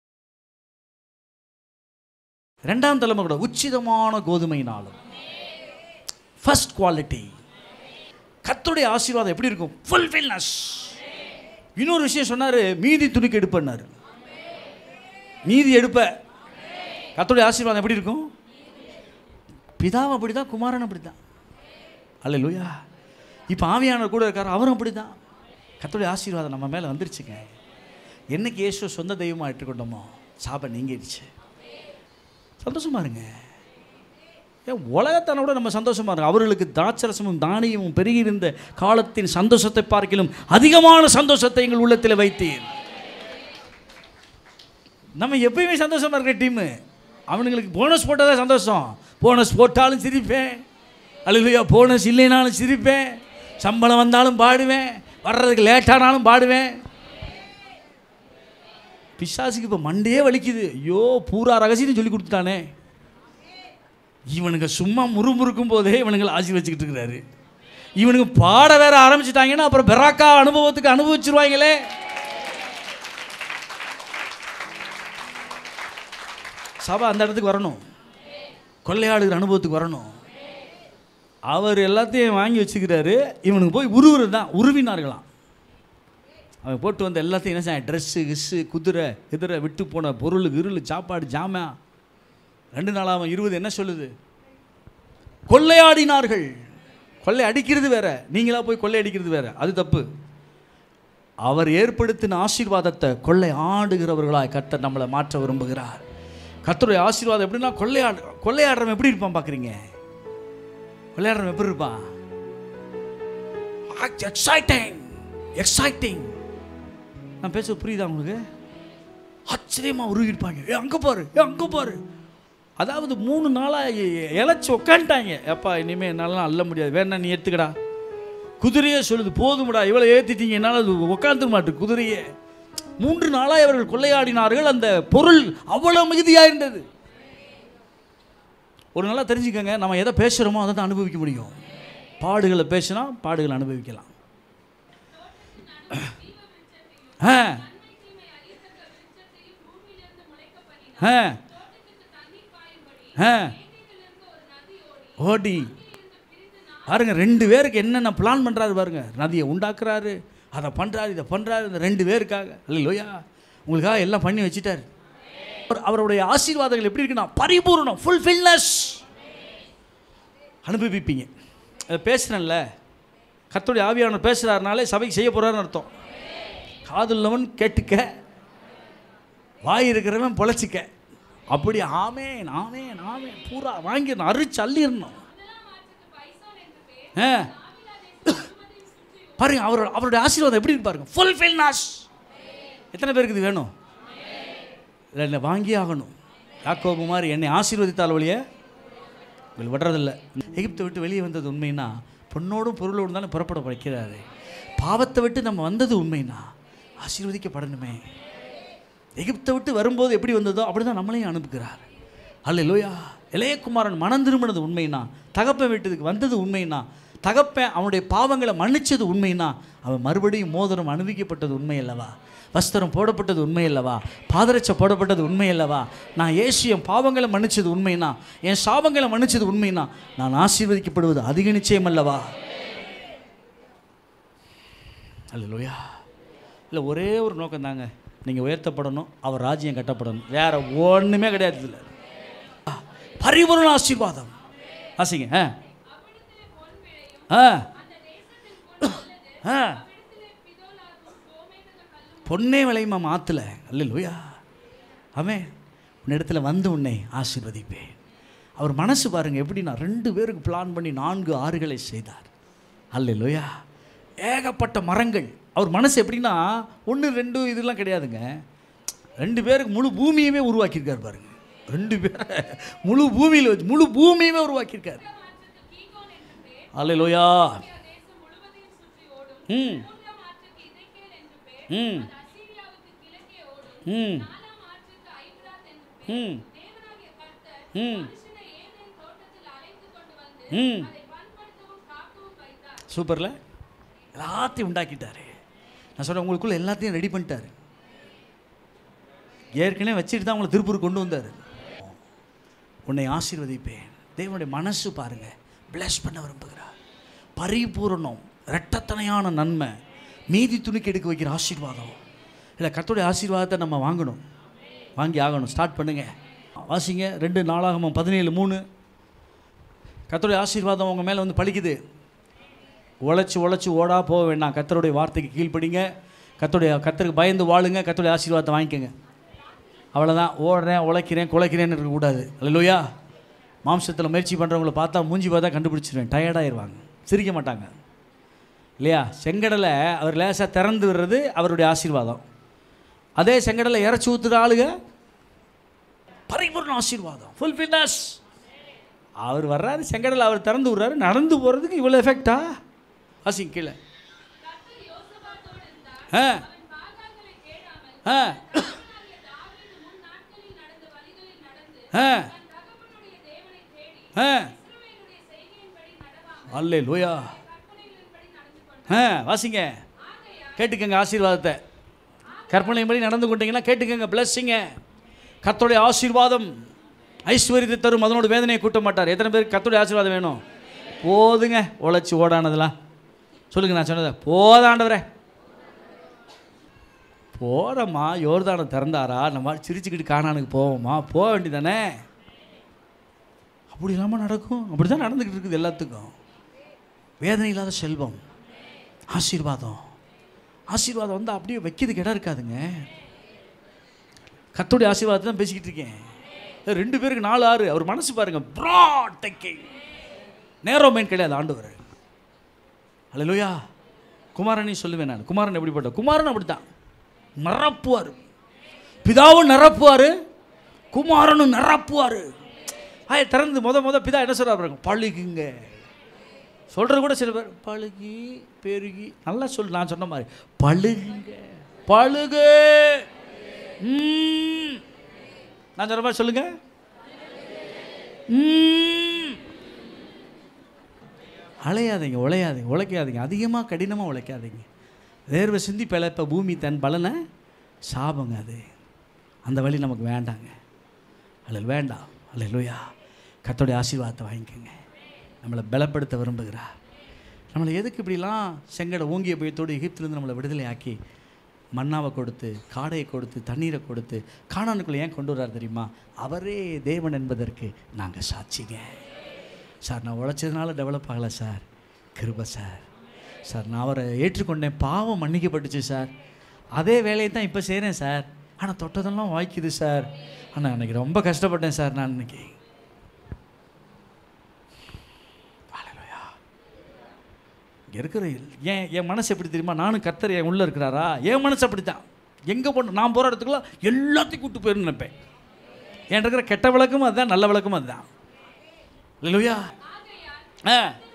ரெண்டாம் தலைமுறை கூட உச்சிதமான கோதுமையினாலும் ஃபர்ஸ்ட் குவாலிட்டி கர்த்தருடைய ஆசீர்வாதம் எப்படி இருக்கும் ஃபுல்ஃபில்னஸ் இன்னொரு விஷயம் சொன்னார் மீதி துணிக்கு எடுப்பேன்னாரு மீதி எடுப்ப கர்த்தருடைய ஆசீர்வாதம் எப்படி இருக்கும் பிதாவும் அப்படி தான் குமாரன் அப்படி தான் அல்ல லூயா இப்போ ஆவியானவர் கூட இருக்கார் அவரும் அப்படி தான் கர்த்தருடைய ஆசீர்வாதம் நம்ம மேலே வந்துருச்சுங்க என்னைக்கு இயேசு சொந்த தெய்வமாக ஏற்றுக்கொண்டோமோ சாபம் நீங்கிடுச்சு சந்தோஷமா இருங்க ஏன் உலகத்தான விட நம்ம சந்தோஷமா இருங்க அவர்களுக்கு தாட்சரசமும் தானியமும் பெருகியிருந்த காலத்தின் சந்தோஷத்தை பார்க்கிலும் அதிகமான சந்தோஷத்தை எங்கள் உள்ளத்தில் வைத்தீர் நம்ம எப்பயுமே சந்தோஷமா இருக்கிற டீமு அவனுங்களுக்கு போனஸ் போட்டால் தான் சந்தோஷம் போனஸ் போட்டாலும் சிரிப்பேன் அல்லையா போனஸ் இல்லைனாலும் சிரிப்பேன் சம்பளம் வந்தாலும் பாடுவேன் வர்றதுக்கு லேட்டானாலும் பாடுவேன் பிசாசுக்கு இப்போ மண்டையே வலிக்குது ஐயோ பூரா ரகசியம் சொல்லி கொடுத்துட்டானே இவனுங்க சும்மா முறுமுறுக்கும் போதே இவனுங்களை ஆசி வச்சுக்கிட்டு இருக்கிறாரு இவனுங்க பாட வேற ஆரம்பிச்சிட்டாங்கன்னா அப்புறம் பெராக்கா அனுபவத்துக்கு அனுபவிச்சிருவாங்களே சபை அந்த இடத்துக்கு வரணும் கொள்ளையாடுகிற அனுபவத்துக்கு வரணும் அவர் எல்லாத்தையும் வாங்கி வச்சுக்கிறாரு இவனுக்கு போய் உருவுறது தான் உருவினார்களாம் அவன் போட்டு வந்த எல்லாத்தையும் என்ன செய்ய ட்ரெஸ்ஸு கிஸ்ஸு குதிரை குதிரை விட்டு போன பொருள் கிருள் சாப்பாடு ஜாமா ரெண்டு நாளாக அவன் இருபது என்ன சொல்லுது கொள்ளையாடினார்கள் கொள்ளை அடிக்கிறது வேற நீங்களா போய் கொள்ளை அடிக்கிறது வேற அது தப்பு அவர் ஏற்படுத்தின ஆசீர்வாதத்தை கொள்ளை ஆடுகிறவர்களாய் கர்த்தர் நம்மளை மாற்ற விரும்புகிறார் கர்த்தருடைய ஆசீர்வாதம் எப்படின்னா கொள்ளையாடு கொள்ளையாடுறவன் எப்படி இருப்பான் பார்க்குறீங்க கொள்ளையாடுறவன் எப்படி இருப்பான் எக்ஸைட்டிங் எக்ஸைட்டிங் நான் பேச புரியுதா உங்களுக்கு ஆச்சரியமா உருகிருப்பாங்க ஏ அங்கே பாரு ஏ அங்கே பாரு அதாவது மூணு நாளாக இழைச்சி உக்காந்துட்டாங்க எப்பா இனிமேல் என்னாலாம் அள்ள முடியாது வேணா நீ எடுத்துக்கடா குதிரையே சொல்லுது போதும்டா இவ்வளோ ஏற்றிட்டீங்க என்னால் அது உட்காந்துக்க மாட்டு குதிரையே மூன்று நாளாக அவர்கள் கொள்ளையாடினார்கள் அந்த பொருள் அவ்வளோ மிகுதியாக இருந்தது ஒரு நாளாக தெரிஞ்சுக்கங்க நம்ம எதை பேசுகிறோமோ அதை தான் அனுபவிக்க முடியும் பாடுகளை பேசினா பாடுகளை அனுபவிக்கலாம் ஆ ஆ ஆ ஓடி பாருங்க ரெண்டு பேருக்கு என்னென்ன பிளான் பண்ணுறாரு பாருங்க நதியை உண்டாக்குறாரு அதை பண்ணுறாரு இதை பண்ணுறாரு இந்த ரெண்டு பேருக்காக இல்லையா உங்களுக்காக எல்லாம் பண்ணி வச்சுட்டாரு அவர்- அவருடைய ஆசீர்வாதங்கள் எப்படி இருக்குன்னா பரிபூர்ணம் ஃபுல்ஃபில்னஸ் அனுபவிப்பீங்க அதை பேசுகிறேன்ல கர்த்தருடைய ஆவியானவர் பேசுகிறாருனாலே சபைக்கு செய்ய போகிறாருன்னு அர்த்தம் காதுள்ளவன் கேட்டுக்க வாய் இருக்கிறவன் பொழைச்சிக்க அப்படி ஆமேன் ஆமேன் ஆமேன் பூரா வாங்கிடணும் அரிச்சு அள்ளிடணும் ஆ பாருங்க அவரோட அவருடைய ஆசீர்வாதம் எப்படி இருக்கு பாருங்க ஃபுல்ஃபில்னஸ் எத்தனை பேருக்கு இது வேணும் இல்லை இல்லை வாங்கி ஆகணும் யாக்கோபு மாதிரி என்னை ஆசீர்வதித்தால் வழிய உங்களுக்கு விடுறதில்ல எகிப்தை விட்டு வெளியே வந்தது உண்மைன்னா பொண்ணோடும் பொருளோடும் தானே புறப்பட வைக்கிறாரு பாவத்தை விட்டு நம்ம வந்தது உண்மைன்னா ஆசீர்வதிக்கப்படணுமே எகிப்தை விட்டு வரும்போது எப்படி வந்ததோ அப்படி தான் நம்மளையும் அனுப்புகிறார் அல்ல லோயா இளையகுமாரன் மனம் திரும்பினது உண்மைனா தகப்பன் வீட்டுக்கு வந்தது உண்மைனா தகப்பன் அவனுடைய பாவங்களை மன்னிச்சது உண்மைனா அவன் மறுபடியும் மோதிரம் அனுபவிக்கப்பட்டது உண்மை அல்லவா வஸ்திரம் போடப்பட்டது உண்மை அல்லவா பாதரட்சை போடப்பட்டது உண்மை அல்லவா நான் ஏசு என் பாவங்களை மன்னிச்சது உண்மைனா என் சாபங்களை மன்னிச்சது உண்மைனா நான் ஆசீர்வதிக்கப்படுவது அதிக நிச்சயம் அல்லவா அல்ல இல்லை ஒரே ஒரு நோக்கம் தாங்க நீங்கள் உயர்த்தப்படணும் அவர் ராஜ்யம் கட்டப்படணும் வேற ஒன்றுமே கிடையாது இதில் பரிபூரண ஆசீர்வாதம் ஆசிங்க ஆ ஆ ஆ பொன்னே விளையுமா மாத்துல அல்ல அவன் உன்னிடத்துல வந்து உன்னை ஆசீர்வதிப்பேன் அவர் மனசு பாருங்க எப்படின்னா ரெண்டு பேருக்கு பிளான் பண்ணி நான்கு ஆறுகளை செய்தார் அல்ல ஏகப்பட்ட மரங்கள் அவர் மனசு எப்படின்னா ஒன்று ரெண்டு இதெல்லாம் கிடையாதுங்க ரெண்டு பேருக்கு முழு பூமியுமே உருவாக்கியிருக்கார் பாருங்க ரெண்டு பேரை முழு பூமியில் வச்சு முழு பூமியுமே உருவாக்கியிருக்கார் அல்ல ம் ம் ம் ம் ம் ம் சூப்பர்ல எல்லாத்தையும் உண்டாக்கிட்டாரு நான் சொல்கிறேன் உங்களுக்குள்ள எல்லாத்தையும் ரெடி பண்ணிட்டாரு ஏற்கனவே வச்சுட்டு தான் உங்களை திருப்பூர் கொண்டு வந்தார் உன்னை ஆசீர்வதிப்பேன் தேவனுடைய மனசு பாருங்க bless பண்ண விரும்புகிறார் பரிபூரணம் இரட்டத்தனையான நன்மை மீதி துணிக்கு எடுக்க வைக்கிற ஆசீர்வாதம் இல்லை கர்த்தருடைய ஆசீர்வாதத்தை நம்ம வாங்கணும் வாங்கி ஆகணும் ஸ்டார்ட் பண்ணுங்க வாசிங்க ரெண்டு நாளாகமம் பதினேழு மூணு கர்த்தருடைய ஆசீர்வாதம் உங்கள் மேலே வந்து பழிக்குது உழைச்சி உழைச்சி ஓடா போக வேண்டாம் கர்த்தருடைய வார்த்தைக்கு கீழ்ப்படிங்க கர்த்தருடைய கர்த்தருக்கு பயந்து வாழுங்க கர்த்தருடைய ஆசீர்வாதத்தை வாங்கிக்கோங்க அவ்வளோதான் ஓடுறேன் உழைக்கிறேன் குலைக்கிறேன்னு இருக்கக்கூடாது அல்லையா மாம்சத்தில் முயற்சி பண்ணுறவங்கள பார்த்தா மூஞ்சி பார்த்தா கண்டுபிடிச்சிருவேன் டயர்டாயிருவாங்க சிரிக்க மாட்டாங்க இல்லையா செங்கடலை அவர் லேசாக திறந்து விடுறது அவருடைய ஆசீர்வாதம் அதே செங்கடலை இறச்சி ஊற்றுற ஆளுங்க பரிபூர்ண ஆசீர்வாதம் ஃபுல்ஃபில்னஸ் அவர் வர்றாரு செங்கடலை அவர் திறந்து விடுறாரு நடந்து போகிறதுக்கு இவ்வளோ எஃபெக்டா வாசிங்க கீழே ஆ ஆ ஆ ஆ அல்லே லோயா ஆ வாசிங்க கேட்டுக்கங்க ஆசீர்வாதத்தை கற்பனையின்படி நடந்து கொண்டீங்கன்னா கேட்டுக்கங்க பிளஸ்ஸிங்க கர்த்தருடைய ஆசீர்வாதம் ஐஸ்வர்யத்தை தரும் அதனோட வேதனையை கூட்ட மாட்டார் எத்தனை பேருக்கு கர்த்தருடைய ஆசீர்வாதம் வேணும் போதுங்க உழைச்சி ஓடானதெல்லாம் சொல்லுங்க நான் சொன்னதை போதாண்டவரே போகிறோம்மா யோர்தானம் திறந்தாரா நம்ம சிரிச்சுக்கிட்டு காணானுக்கு போவோமா போக வேண்டியதானே அப்படி இல்லாமல் நடக்கும் அப்படி தான் நடந்துக்கிட்டு இருக்குது எல்லாத்துக்கும் வேதனை இல்லாத செல்வம் ஆசீர்வாதம் ஆசீர்வாதம் வந்து அப்படியே வைக்கிறதுக்கு இடம் இருக்காதுங்க கத்தோடைய ஆசீர்வாதத்தை தான் பேசிக்கிட்டு இருக்கேன் ஏ, ரெண்டு பேருக்கு நாலு ஆறு அவர் மனசு பாருங்க ப்ராட் டெக்கிங் நேரோ மைண்ட் கிடையாது ஆண்டவர் அல்லையா குமாரனையும் சொல்லுவேன் நான் குமாரன் எப்படிப்பட்ட குமாரன் அப்படித்தான் நிரப்புவார் பிதாவும் நிரப்புவார் குமாரனும் நிரப்புவார் ஆய திறந்து முத முத பிதா என்ன சொல்றாரு பாருங்க பழுகுங்க சொல்கிறது கூட சில பேர் பழுகி பெருகி நல்லா சொல்லு நான் சொன்ன மாதிரி பழுகுங்க பழுகு ம். நான் சொன்ன மாதிரி சொல்லுங்க ம். அலையாதீங்க உழையாதீங்க உழைக்காதீங்க அதிகமாக கடினமாக உழைக்காதீங்க வேர்வை சிந்தி பிழைப்ப பூமி தன் பலனை சாபங்க அது அந்த வழி நமக்கு வேண்டாங்க அல்ல வேண்டாம் அல்ல லூயா கத்தோடைய ஆசீர்வாதத்தை வாங்கிக்கோங்க நம்மளை பலப்படுத்த விரும்புகிறார் நம்மளை எதுக்கு இப்படிலாம் செங்கடை ஓங்கிய பயத்தோடு எகிப்திலிருந்து நம்மளை விடுதலை ஆக்கி மண்ணாவை கொடுத்து காடையை கொடுத்து தண்ணீரை கொடுத்து காணானுக்குள்ளே ஏன் கொண்டு வர்றார் தெரியுமா அவரே தேவன் என்பதற்கு நாங்கள் சாட்சிங்க சார் நான் உழைச்சதுனால டெவலப் ஆகலை சார் கிருபை சார் சார் நான் அவரை ஏற்றுக்கொண்டேன் பாவம் மன்னிக்கப்பட்டுச்சு சார் அதே வேலையை தான் இப்போ செய்கிறேன் சார் ஆனால் தொட்டதெல்லாம் வாய்க்குது சார் ஆனால் அன்றைக்கி ரொம்ப கஷ்டப்பட்டேன் சார் நான் இன்னைக்கு Hallelujah. இங்க இருக்கிற ஏன் என் மனசு எப்படி தெரியுமா நானும் கர்த்தர் என் உள்ளே இருக்கிறாரா என் மனசு அப்படி தான் எங்கே போன நான் போகிற இடத்துக்குலாம் எல்லாத்தையும் கூட்டு போயிருந்து நினைப்பேன் என் இருக்கிற கெட்ட விளக்கமும் அதுதான் நல்ல விளக்கமும் அதுதான் இல்லையா ஆ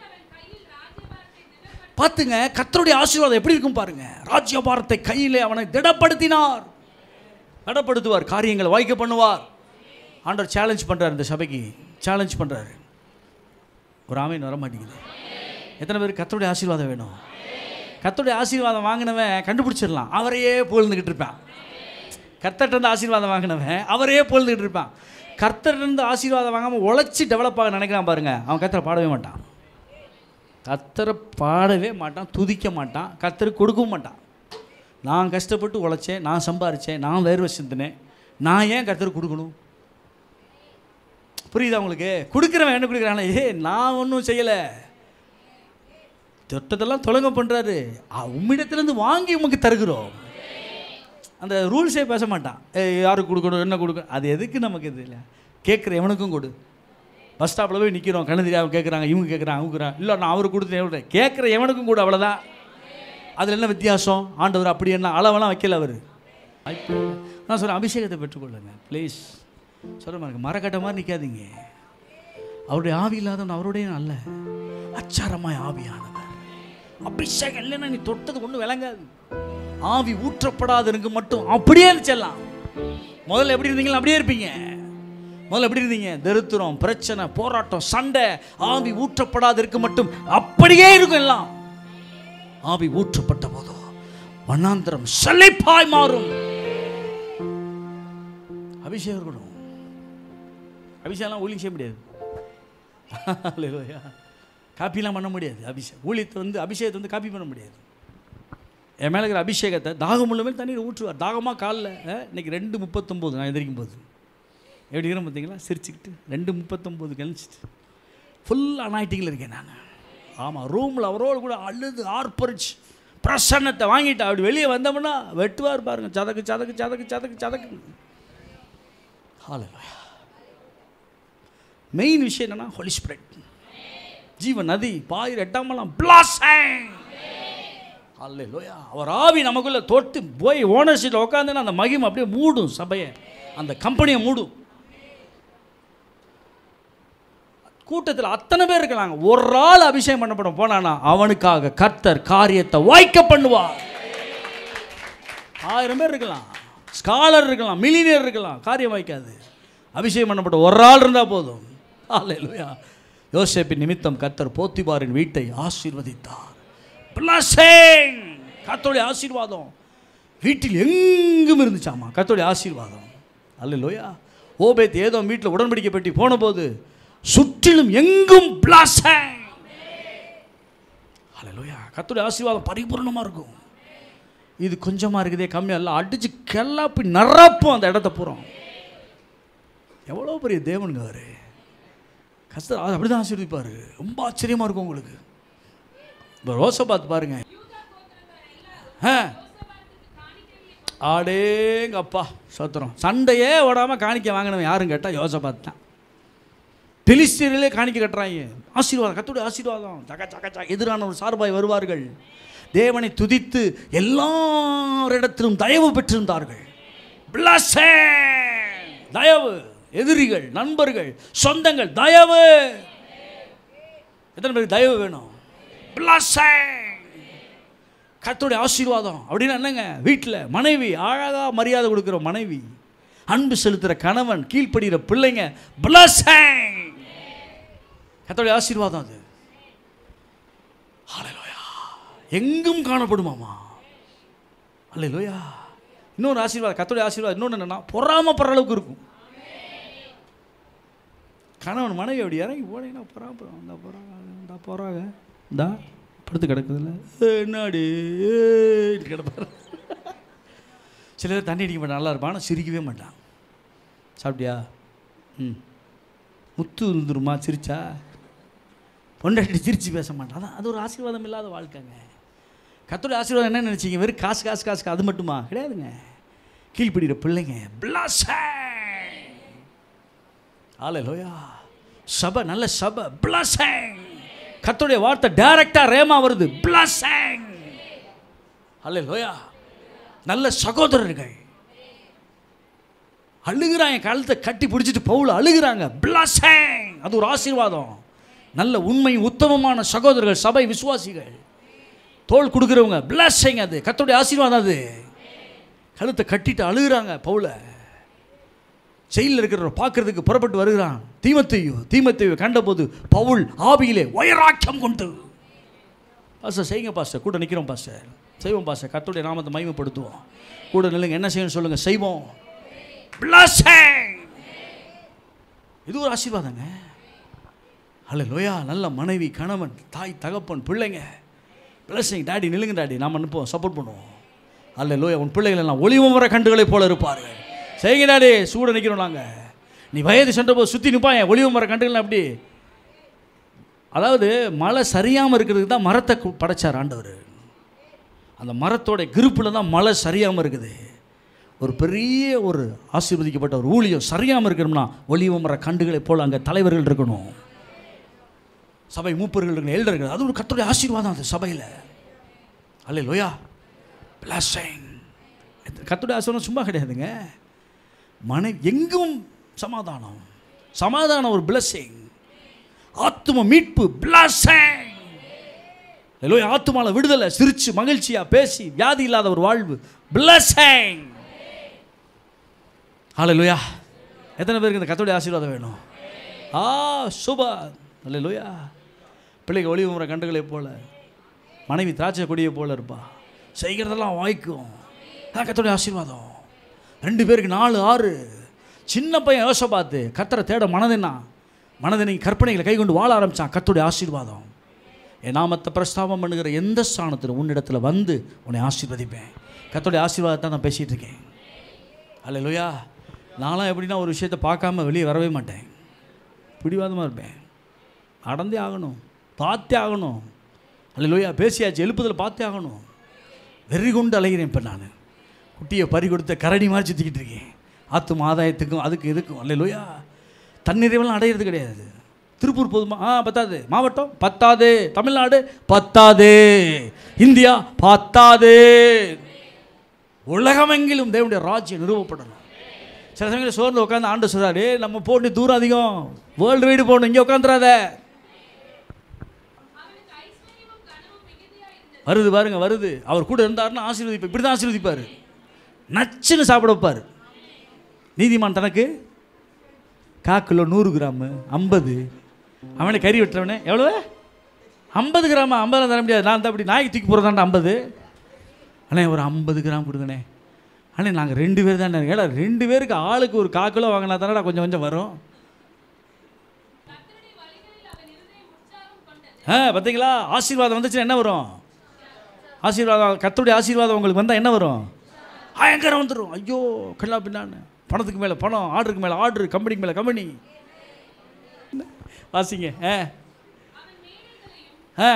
பார்த்துங்க கர்த்தருடைய ஆசீர்வாதம் எப்படி இருக்கும் பாருங்க ராஜ்யபாரத்தை கையிலே அவனை திடப்படுத்தினார் திடப்படுத்துவார் காரியங்களை வாய்க்க பண்ணுவார் ஆண்டவர் சேலஞ்ச் பண்ணுறாரு இந்த சபைக்கு சேலஞ்ச் பண்ணுறாரு ஒரு ஆமையின் வர மாட்டேங்குது எத்தனை பேர் கர்த்தருடைய ஆசீர்வாதம் வேணும் கர்த்தருடைய ஆசீர்வாதம் வாங்கினவன் கண்டுபிடிச்சிடலாம் அவரையே புகழ்ந்துக்கிட்டு இருப்பான் கர்த்தர்கிட்ட ஆசீர்வாதம் வாங்கினவன் அவரையே புகழ்ந்துக்கிட்டு இருப்பான் கர்த்தர்கிட்ட ஆசீர்வாதம் வாங்காமல் உழைச்சி டெவலப் ஆக நினைக்கிறான் பாருங்க அவன் கர்த்தரை பாடவே மாட்டான் கர்த்தரை பாடவே மாட்டான் துதிக்க மாட்டான் கர்த்தருக்கு கொடுக்கவும் மாட்டான் நான் கஷ்டப்பட்டு உழைச்சேன் நான் சம்பாரித்தேன் நான் வேர்வை சிந்தினேன் நான் ஏன் கர்த்தருக்கு கொடுக்கணும் புரியுதா உங்களுக்கு கொடுக்குறவன் என்ன கொடுக்குறான் ஏ நான் ஒன்றும் செய்யலை தொட்டதெல்லாம் தொலங்க பண்ணுறாரு உம்மிடத்துலேருந்து வாங்கி உமக்கு தருகிறோம் அந்த ரூல்ஸே பேச மாட்டான் ஏ யாருக்கு கொடுக்கணும் என்ன கொடுக்கணும் அது எதுக்கு நமக்கு இது இல்லை கேட்குற எவனுக்கும் கொடு பஸ் ஸ்டாப்பில் போய் நிற்கிறோம் கண்ணு தெரியாம கேட்குறாங்க இவங்க கேட்குறாங்க அவங்க கேட்குறாங்க இல்லை நான் அவருக்கு கொடுத்தேன் எவ்வளோ கேட்குற எவனுக்கும் கூட அவ்வளோதான் அதில் என்ன வித்தியாசம் ஆண்டவர் அப்படி என்ன அளவெல்லாம் வைக்கல அவர் நான் சொல்கிறேன் அபிஷேகத்தை பெற்றுக்கொள்ளுங்க ப்ளீஸ் சொல்ல மாதிரி மரக்கட்ட மாதிரி நிற்காதீங்க அவருடைய ஆவி இல்லாதவன் அவருடைய அல்ல அச்சாரமாய் ஆவியானவர் அபிஷேகம் இல்லைன்னா நீ தொட்டது ஒன்றும் விளங்காது ஆவி ஊற்றப்படாதவனுக்கு மட்டும் அப்படியே செல்லாம் முதல்ல எப்படி இருந்தீங்களோ அப்படியே இருப்பீங்க முதல்ல எப்படி இருந்தீங்க தரித்திரம் பிரச்சனை போராட்டம் சண்டை ஆவி ஊற்றப்படாதற்கு மட்டும் அப்படியே இருக்கும் எல்லாம் ஆவி ஊற்றப்பட்ட போதோ வண்ணாந்திரம் செழிப்பாய் மாறும் அபிஷேகம் இருக்கணும் அபிஷேகம்லாம் ஊழியம் செய்ய முடியாது அல்லேலூயா காப்பிலாம் பண்ண முடியாது அபிஷேகம் ஊழியத்தை வந்து அபிஷேகத்தை வந்து காப்பி பண்ண முடியாது என் மேலே இருக்கிற அபிஷேகத்தை தாகம் உள்ளமே தண்ணீர் ஊற்றுவார் தாகமாக காலில் இன்னைக்கு ரெண்டு முப்பத்தொம்போது நான் எந்திரிக்கும் போது எப்படி இருக்கிறேன் பார்த்தீங்களா சிரிச்சுக்கிட்டு ரெண்டு முப்பத்தொம்போது கழிச்சிட்டு ஃபுல் அனாயிட்டிங்கில் இருக்கேன் நான் ஆமாம் ரூமில் அவரோடு கூட அழுது ஆர்ப்பரிச்சு பிரசன்னத்தை வாங்கிட்டு அப்படி வெளியே வந்தோம்னா வெட்டுவார் பாருங்க சதக்கு சதக்கு சதக்கு சதக்கு சதக்கு ஹalleluya மெயின் விஷயம் என்னன்னா ஹோலி ஸ்பிரிட் ஜீவ நதி பாயிர எட்டாமலாம் பிளாசிங் ஹalleluya அவர் ஆவி நமக்குள்ள தொட்டு போய் ஓனர் சீட்டில் உட்காந்துன்னா அந்த மகிமை அப்படியே மூடும் சபையை அந்த கம்பெனியை மூடும் கூட்டத்தில் அத்தனை பேர் இருக்கிறாங்க ஒரு ஆள் அபிஷேகம் பண்ணப்படும் போனானா அவனுக்காக கர்த்தர் காரியத்தை வாய்க்க பண்ணுவார் ஆயிரம் பேர் இருக்கலாம் ஸ்காலர் இருக்கலாம் மில்லினியர் இருக்கலாம் காரியம் வாய்க்காது அபிஷேகம் பண்ணப்பட்ட ஒரு ஆள் இருந்தால் போதும் அல்லேலூயா யோசேப்பின் நிமித்தம் கர்த்தர் போத்திபாரின் வீட்டை ஆசீர்வதித்தார் பிளஸிங் கர்த்தருடைய ஆசீர்வாதம் வீட்டில் எங்கும் இருந்துச்சாமா கர்த்தருடைய ஆசீர்வாதம் அல்லேலூயா ஓபேத் ஏதோ வீட்டில் உடன்படிக்கை பெட்டி போன போது சுற்றிலும் எங்கும் பிளாசிங் அல்லேலூயா கர்த்தருடைய ஆசீர்வாதம் பரிபூர்ணமாக இருக்கும் இது கொஞ்சமாக இருக்குதே கம்மியாக இல்லை அடித்து கெல்லாப்பி நிரப்பும் அந்த இடத்த பூரம் எவ்வளோ பெரிய தேவனுங்க அவர் கஷ்டம் அது அப்படி தான் ஆசீர்வதிப்பார் ரொம்ப ஆச்சரியமாக இருக்கும் உங்களுக்கு இப்போ ரோசை பார்த்து பாருங்க ஆ ஆடேங்க அப்பா சோத்திரம் சண்டையே ஓடாமல் காணிக்க வாங்கினவன் யாரும் கேட்டால் யோசை பார்த்து தான் பெலிஸ்தீரிலே காணிக்க கட்டுறாங்க ஆசீர்வாதம் கத்துடைய ஆசீர்வாதம் சக சக சக எதிரான ஒரு சார்பாய் வருவார்கள் தேவனை துதித்து எல்லாரிடத்திலும் தயவு பெற்றிருந்தார்கள் Blessing. தயவு எதிரிகள் நண்பர்கள் சொந்தங்கள் தயவு எத்தனை பேருக்கு தயவு வேணும் Blessing. கர்த்தருடைய ஆசீர்வாதம் அப்படின்னா என்னங்க வீட்டில் மனைவி அழகாக மரியாதை கொடுக்குற மனைவி அன்பு செலுத்துகிற கணவன் கீழ்ப்படுகிற பிள்ளைங்க Blessing. கர்த்தருடைய ஆசீர்வாதம் அது ஹalleluya எங்கும் காணப்படுமாமா அல்லேலூயா இன்னொரு ஆசீர்வாதம் கர்த்தருடைய ஆசீர்வாதம் இன்னொன்று என்னன்னா பொறாமப்படுற அளவுக்கு இருக்கும் கணவன் மனைவி அப்படி இறங்கி போனீங்கன்னா பொறாம இந்த போகிறாங்க இந்த போகிறாங்க இந்தா படுத்து கிடக்குதுல்ல ஏய், என்னடி ஏய், கிடப்பாரு சில பேர் தண்ணி அடிக்க மாட்டான் நல்லா இருப்பான் ஆனால் சிரிக்கவே மாட்டான் சாப்பிட்டியா ம் முத்து இருந்துருமா சிரிச்சா பொண்டாட்டி சிரிச்சு பேச மாட்டான் அதான் அது ஒரு ஆசீர்வாதம் இல்லாத வாழ்க்கைங்க கத்தோட ஆசீர்வாதம் என்ன நினச்சிங்க வெறும் காசு காசு காசு அது மட்டுமா கிடையாதுங்க கீழ்ப்பிடிக்கிற பிள்ளைங்க ஆலை லோயா சபை நல்ல சபை பிளஸிங் கத்தோடைய வார்த்தை டைரக்டாக ரேமா வருது பிளஸிங் அல்ல லோயா நல்ல சகோதரர்கள் அழுகிறாங்க கழுத்தை கட்டி பிடிச்சிட்டு பவுல அழுகிறாங்க பிளஸிங் அது ஒரு ஆசீர்வாதம் நல்ல உண்மை உத்தமமான சகோதரர்கள் சபை விசுவாசிகள் தோல் கொடுக்குறவங்க பிளஸிங் அது கத்தோடைய ஆசீர்வாதம் அது கழுத்தை கட்டிட்டு அழுகிறாங்க பவுல செயலில் இருக்கிறவரை பார்க்கறதுக்கு புறப்பட்டு வருகிறான் தீமத்தையோ தீமத்தையோ கண்டபோது பவுல் ஆவியிலே வைராக்கியம் கொண்டு பாஸ்டர் செய்யுங்க பாஸ்டர் கூட நிற்கிறோம் பாஸ்டர் செய்வோம் பாஸ்டர் கர்த்தருடைய நாமத்தை மகிமைப்படுத்துவோம் கூட நில்லுங்க என்ன செய்யணும் சொல்லுங்க செய்வோம் Blessing. இது ஒரு ஆசீர்வாதங்க அல்ல லோயா நல்ல மனைவி கணவன் தாய் தகப்பன் பிள்ளைங்க பிளஸிங் டாடி நில்லுங்க டாடி நாம் அனுப்புவோம் சப்போர்ட் பண்ணுவோம் அல்ல லோயா உன் பிள்ளைகள் எல்லாம் ஒளிவு முறை கண்டுகளைப் போல இருப்பார்கள் செய்யுங்க டாடி சூட நிற்கிறோம் நாங்கள் நீ வயது சென்ற போது சுற்றி நிற்பான் ஒளிவு முறை கண்டுகள் அப்படி அதாவது மழை சரியாமல் இருக்கிறதுக்கு தான் மரத்தை கு- படைச்சார் ஆண்டவர் அந்த மரத்தோட கிருப்பில் தான் மழை சரியாமல் இருக்குது ஒரு பெரிய ஒரு ஆசீர்வதிக்கப்பட்ட ஒரு ஊழியம் சரியாமல் இருக்கணும்னா ஒளிவு மர கண்டுகளை போல் அங்கே தலைவர்கள் இருக்கணும் சபை மூப்பர்கள் இருக்கணும் எல்டர்கள் அது ஒரு கர்த்தருடைய ஆசீர்வாதம் அது சபையில் அல்ல லோயா பிளஸிங் கர்த்தருடைய ஆசீர்வாதம் சும்மா கிடையாதுங்க மனை எங்கும் சமாதானம் சமாதானம் ஒரு பிளஸிங் ஆத்தும மீட்பு பிளஸிங் எல்லோ ஆத்துமால விடுதலை சிரிச்சு மகிழ்ச்சியா பேசி வியாதி இல்லாத ஒரு வாழ்வு பிளஸிங் ஹalleluya எத்தனை பேருக்கு இந்த கத்தோடைய ஆசீர்வாதம் வேணும் ஆ சுபா ஹalleluya பிள்ளைங்க ஒளிவு முறை கண்டுகளை போல மனைவி திராட்சை கொடியை போல இருப்பா செய்கிறதெல்லாம் வாய்க்கும் அதான் கத்தோடைய ஆசீர்வாதம் ரெண்டு பேருக்கு நாலு ஆறு சின்ன பையன் யோசை பார்த்து கத்தரை தேட மனதினா மனதினை கற்பனைகளை கை கொண்டு வாழ ஆரம்பித்தான் கத்துடைய ஆசீர்வாதம் என் நாமத்தை பிரஸ்தாபம் பண்ணுகிற எந்த ஸ்தானத்தில் உன்னிடத்தில் வந்து உன்னை ஆசீர்வதிப்பேன் கத்தோடைய ஆசீர்வாதத்தை நான் பேசிகிட்டு இருக்கேன் அல்ல லோயா நான்லாம் எப்படின்னா ஒரு விஷயத்தை பார்க்காம வெளியே வரவே மாட்டேன் பிடிவாதமாக இருப்பேன் நடந்தே ஆகணும் பார்த்தே ஆகணும் அல்ல லோயா பேசியாச்சு எழுப்புதல் பார்த்தே ஆகணும் வெறி கொண்டு அலைகிறேன் இப்போ நான் குட்டியை பறி கொடுத்த கரடி மாதிரி சுற்றிக்கிட்டு இருக்கேன் ஆத்தும் ஆதாயத்துக்கும் அதுக்கு இதுக்கும் அல்ல லோயா தன்னிறைவெல்லாம் அடையிறது கிடையாது திருப்பூர் போதுமா ஆ பத்தாது மாவட்டம் பத்தாது தமிழ்நாடு பத்தாது இந்தியா பத்தாது உலகமெங்கிலும் தேவனுடைய ராஜ்யம் நிறுவப்படணும் சில சமயத்தில் சோர்ந்து உட்காந்து ஆண்டு சொல்றாரு "டேய், நம்ம போட்டு தூரம் அதிகம் வேர்ல்டு வைடு போகணும் இங்கே உட்காந்துறாத வருது பாருங்க வருது அவர் கூட இருந்தாருன்னா ஆசீர்வதிப்பார் இப்படி தான் ஆசீர்வதிப்பார் நச்சுன்னு சாப்பிட வைப்பார் நீதிமான் தனக்கு காக்கிலோ நூறு கிராமு ஐம்பது அவனை கறி வெட்டுறவனே எவ்வளோ ஐம்பது கிராமா ஐம்பது தர முடியாது நான் தான் அப்படி நாய்க்கு தூக்கி போகிறதாண்டா ஐம்பது அண்ணே ஒரு ஐம்பது கிராம் கொடுங்கண்ணே அண்ணே நாங்கள் ரெண்டு பேர் தானே ஏடா ரெண்டு பேருக்கு ஆளுக்கு ஒரு கால் கிலோ வாங்கினா தானடா கொஞ்சம் கொஞ்சம் வரும் ஆ பார்த்தீங்களா ஆசீர்வாதம் வந்துச்சுன்னா என்ன வரும் ஆசீர்வாதம் கத்துடைய ஆசீர்வாதம் உங்களுக்கு வந்தால் என்ன வரும் பயங்கரம் வந்துடும் ஐயோ கல்லா பின்னான்னு பணத்துக்கு மேலே பணம் ஆர்டருக்கு மேலே ஆர்டர் கம்பெனிக்கு மேலே கம்பெனி வாசிங்க ஆ ஆ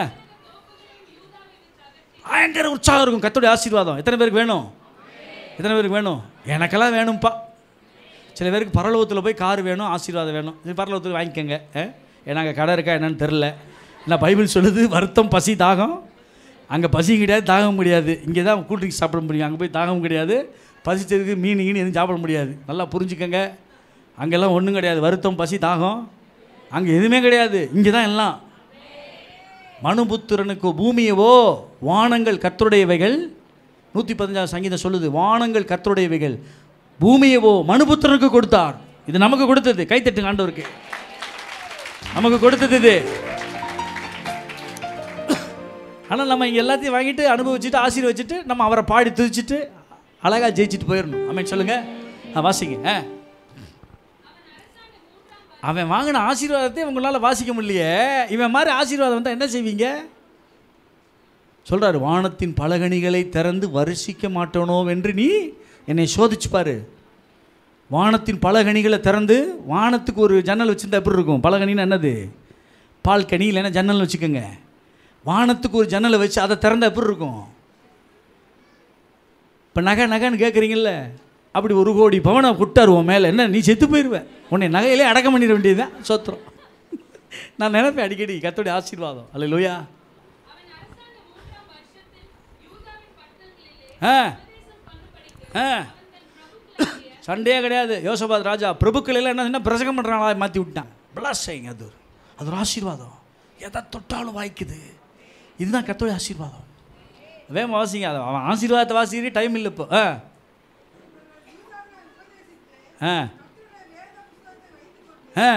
பயங்கர உற்சாகம் இருக்கும் கத்துடைய ஆசீர்வாதம் எத்தனை பேருக்கு வேணும் எத்தனை பேருக்கு வேணும் எனக்கெல்லாம் வேணும்ப்பா சில பேருக்கு பரலோகத்தில் போய் கார் வேணும் ஆசீர்வாதம் வேணும் இது பரலோகத்தில் வாங்கிக்கோங்க ஆ? ஏன்னா அங்கே கடை இருக்கா என்னன்னு தெரில ஏன்னா பைபிள் சொல்லுது வருத்தம் பசி தாகம் அங்கே பசி கிடையாது தாகம் முடியாது இங்கே தான் கூல் ட்ரிங்க்ஸ் சாப்பிட முடியும் அங்கே போய் தாகம் கிடையாது பசிச்சதுக்கு மீன் கீன் எதுவும் சாப்பிட முடியாது நல்லா புரிஞ்சுக்கங்க அங்கெல்லாம் ஒன்றும் கிடையாது வருத்தம் பசி தாகம் அங்கே எதுவுமே கிடையாது இங்கே தான் எல்லாம் மனுபுத்திரனுக்கு பூமியவோ வானங்கள் கர்த்தருடையவைகள் நூற்றி பதினஞ்சாவது சங்கீதம் சொல்லுது வானங்கள் கர்த்தருடையவைகள் பூமியவோ மனுபுத்திரனுக்கு கொடுத்தார் இது நமக்கு கொடுத்தது கைத்தட்டுங்க ஆண்டவருக்கு நமக்கு கொடுத்தது இது ஆனால் நம்ம இங்கே எல்லாத்தையும் வாங்கிட்டு அனுபவிச்சுட்டு ஆசீர்வச்சிட்டு நம்ம அவரை பாடி துதிச்சிட்டு அழகாக ஜெயிச்சுட்டு போயிடணும் அமேன் சொல்லுங்க ஆ வாசிங்க ஆ அவன் வாங்கின ஆசீர்வாதத்தை உங்களால் வாசிக்க முடியலையே இவன் மாதிரி ஆசீர்வாதம் வந்தால் என்ன செய்வீங்க சொல்றாரு வானத்தின் பலகணிகளை திறந்து வருஷிக்க மாட்டோனோ என்று நீ என்னை சோதிச்சு பாரு வானத்தின் பலகணிகளை திறந்து வானத்துக்கு ஒரு ஜன்னல் வச்சுருந்தா எப்படி இருக்கும் பலகணின்னு என்னது பால் கனி இல்லைன்னா ஜன்னல் வச்சுக்கோங்க வானத்துக்கு ஒரு ஜன்னலை வச்சு அதை திறந்தா எப்படி இருக்கும் இப்போ நகை நகைன்னு கேட்குறீங்கல்ல அப்படி ஒரு கோடி பவனை விட்டார் உன் மேலே என்ன நீ செத்து போயிடுவ உன்னை நகையிலே அடக்கம் பண்ணிட வேண்டியதுதான் சோத்திரம் நான் நினைப்பேன் அடிக்கடி கத்தோடைய ஆசீர்வாதம் அல்ல லோயா ஆ ஆ சண்டையே கிடையாது யோசபாத் ராஜா பிரபுக்கள் எல்லாம் என்ன என்ன பிரசங்கம் பண்ணுறாங்களா மாற்றி விட்டான் பிளாஸிங் அது ஒரு- அது ஒரு ஆசீர்வாதம் எதை தொட்டாலும் வாய்க்குது இதுதான் கத்தோடைய ஆசீர்வாதம் வேமா வாசிங்க அதை அவன் ஆசீர்வாதத்தை வாசிக்கிறே டைம் இல்லை இப்போ ஆ ஆ ஆ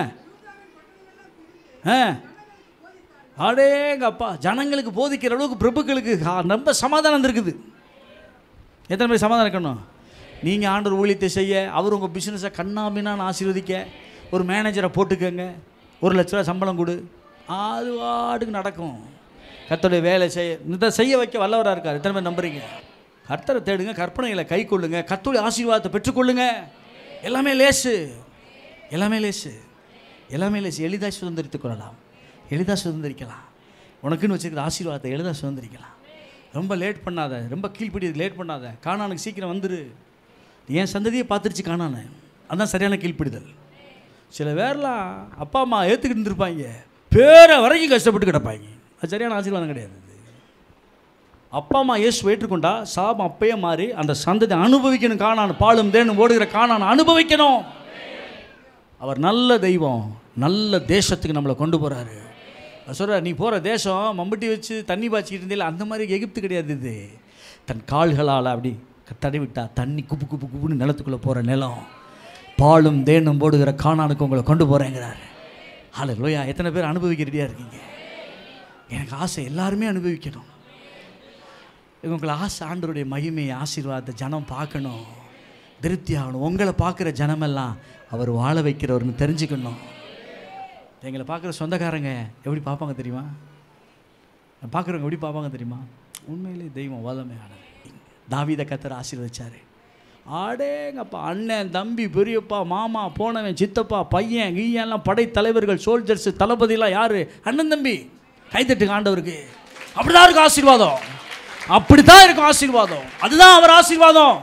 ஆ அடேங்கப்பா ஜனங்களுக்கு போதிக்கிற அளவுக்கு பிரபுக்களுக்கு ஆ, ரொம்ப சமாதானம் இருக்குது எத்தனை பேர் சமாதானம் இருக்கணும் நீங்கள் ஆண்டவர் ஊழியத்தை செய்ய அவர் உங்கள் பிஸ்னஸை கண்ணாமினான்னு ஆசீர்வதிக்க ஒரு மேனேஜரை போட்டுக்கங்க ஒரு லட்ச ரூபா சம்பளம் கொடு அது வாட்டுக்கு நடக்கும் கர்த்தருடைய வேலை செய்ய இதை செய்ய வைக்க வல்லவராக இருக்கார் எத்தனை பேர் நம்புறீங்க கர்த்தரை தேடுங்க கற்பனைகளை கை கொள்ளுங்க கர்த்தருடைய ஆசீர்வாதத்தை பெற்றுக்கொள்ளுங்க எல்லாமே லேசு எல்லாமே லேசு எல்லாமே லேசு எளிதாக சுதந்திரித்துக் கொள்ளலாம் எளிதாக சுதந்திரிக்கலாம் உனக்குன்னு வச்சிருக்கிற ஆசீர்வாதத்தை எளிதாக சுதந்திரிக்கலாம் ரொம்ப லேட் பண்ணாத ரொம்ப கீழ்ப்படி லேட் பண்ணாத காணானுக்கு சீக்கிரம் வந்துரு என் சந்ததியை பார்த்துருச்சு காணானு அதான் சரியான கீழ்ப்பிடிதல் சில பேர்லாம் அப்பா அம்மா ஏற்றுக்கிட்டு இருந்திருப்பாங்க பேரை வரைக்கும் கஷ்டப்பட்டு கிடப்பாங்க அது சரியான ஆசீர்வாதம் கிடையாது அது. அப்பா அம்மா இயேசு ஏற்றுக்கொண்டா சாபம் அப்பயே மாறி அந்த சந்ததி அனுபவிக்கணும் காணான் பாலும் தேனும் ஓடுகிற காணான் அனுபவிக்கணும் அவர் நல்ல தெய்வம் நல்ல தேசத்துக்கு நம்மளை கொண்டு போகிறாரு சொல்கிற நீ போகிற தேசம் மம்பட்டி வச்சு தண்ணி பாய்ச்சிக்கிட்டு இருந்தீல அந்த மாதிரி எகிப்து கிடையாது இது தன் கால்களால் அப்படி தடவிட்டா தண்ணி குப்பு குப்பு குப்புன்னு நிலத்துக்குள்ளே போகிற நிலம் பாலும் தேனும் போடுகிற காணானுக்கு உங்களை கொண்டு போகிறேங்கிறாரு ஆளு லோயா எத்தனை பேர் அனுபவிக்க ரெடியாக இருக்கீங்க எனக்கு ஆசை எல்லாருமே அனுபவிக்கணும் உங்களை ஆசை ஆண்டவருடைய மகிமையை ஆசீர்வாதத்தை ஜனம் பார்க்கணும் திருப்தி ஆகணும் உங்களை பார்க்குற ஜனமெல்லாம் அவர் வாழ வைக்கிறவர்னு தெரிஞ்சுக்கணும் எங்களை பார்க்குற சொந்தக்காரங்க எப்படி பார்ப்பாங்க தெரியுமா பார்க்குறவங்க எப்படி பார்ப்பாங்க தெரியுமா உண்மையிலே தெய்வம் வல்லமையானது தாவீத கத்தர் ஆசீர்வதிச்சாரு ஆடேங்கப்பா அண்ணன் தம்பி பெரியப்பா மாமா போனவன் சித்தப்பா பையன் கீயெல்லாம் படை தலைவர்கள் சோல்ஜர்ஸ் தளபதிலாம் யாரு அண்ணன் தம்பி கைத்தட்டுங்க ஆண்டவருக்கு அப்படிதான் இருக்கும் ஆசீர்வாதம் அப்படித்தான் இருக்கும் ஆசீர்வாதம் அதுதான் அவர் ஆசீர்வாதம்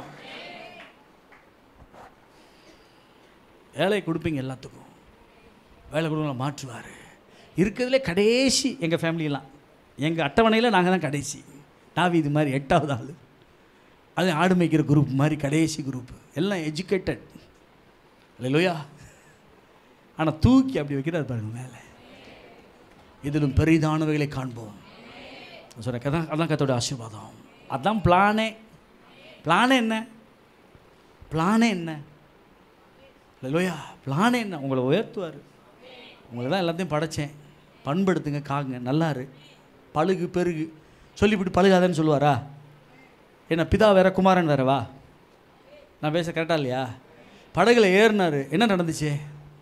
வேலை கொடுப்பீங்க எல்லாத்துக்கும் வேலை கொடுங்க மாற்றுவார் இருக்கிறதுலே கடைசி எங்கள் ஃபேமிலியெல்லாம் எங்கள் அட்டவணையில் நாங்கள் தான் கடைசி நாவி இது மாதிரி எட்டாவது ஆள் அது ஆடு மேய்க்கிற குரூப் மாதிரி கடைசி குரூப் எல்லாம் எஜுகேட்டட் இல்லையா ஆனால் தூக்கி அப்படி வைக்கிறார் பாருங்க மேலே இதிலும் பெரிதானவைகளை காண்போம் சொல்கிறேன் அதான் அதான் கத்தோட ஆசீர்வாதம் அதான் பிளானே பிளானே என்ன பிளானே என்ன இல்லையா பிளானே என்ன உங்களை உயர்த்துவார் உங்களை தான் எல்லாத்தையும் படைச்சேன் பண்படுத்துங்க காங்க நல்லாரு பழுகு பெருகு சொல்லிவிட்டு பழுகாதேன்னு சொல்லுவாரா என்ன பிதா வேற குமாரன் வேறவா நான் பேச கரெக்டா இல்லையா படகுல ஏறினாரு என்ன நடந்துச்சு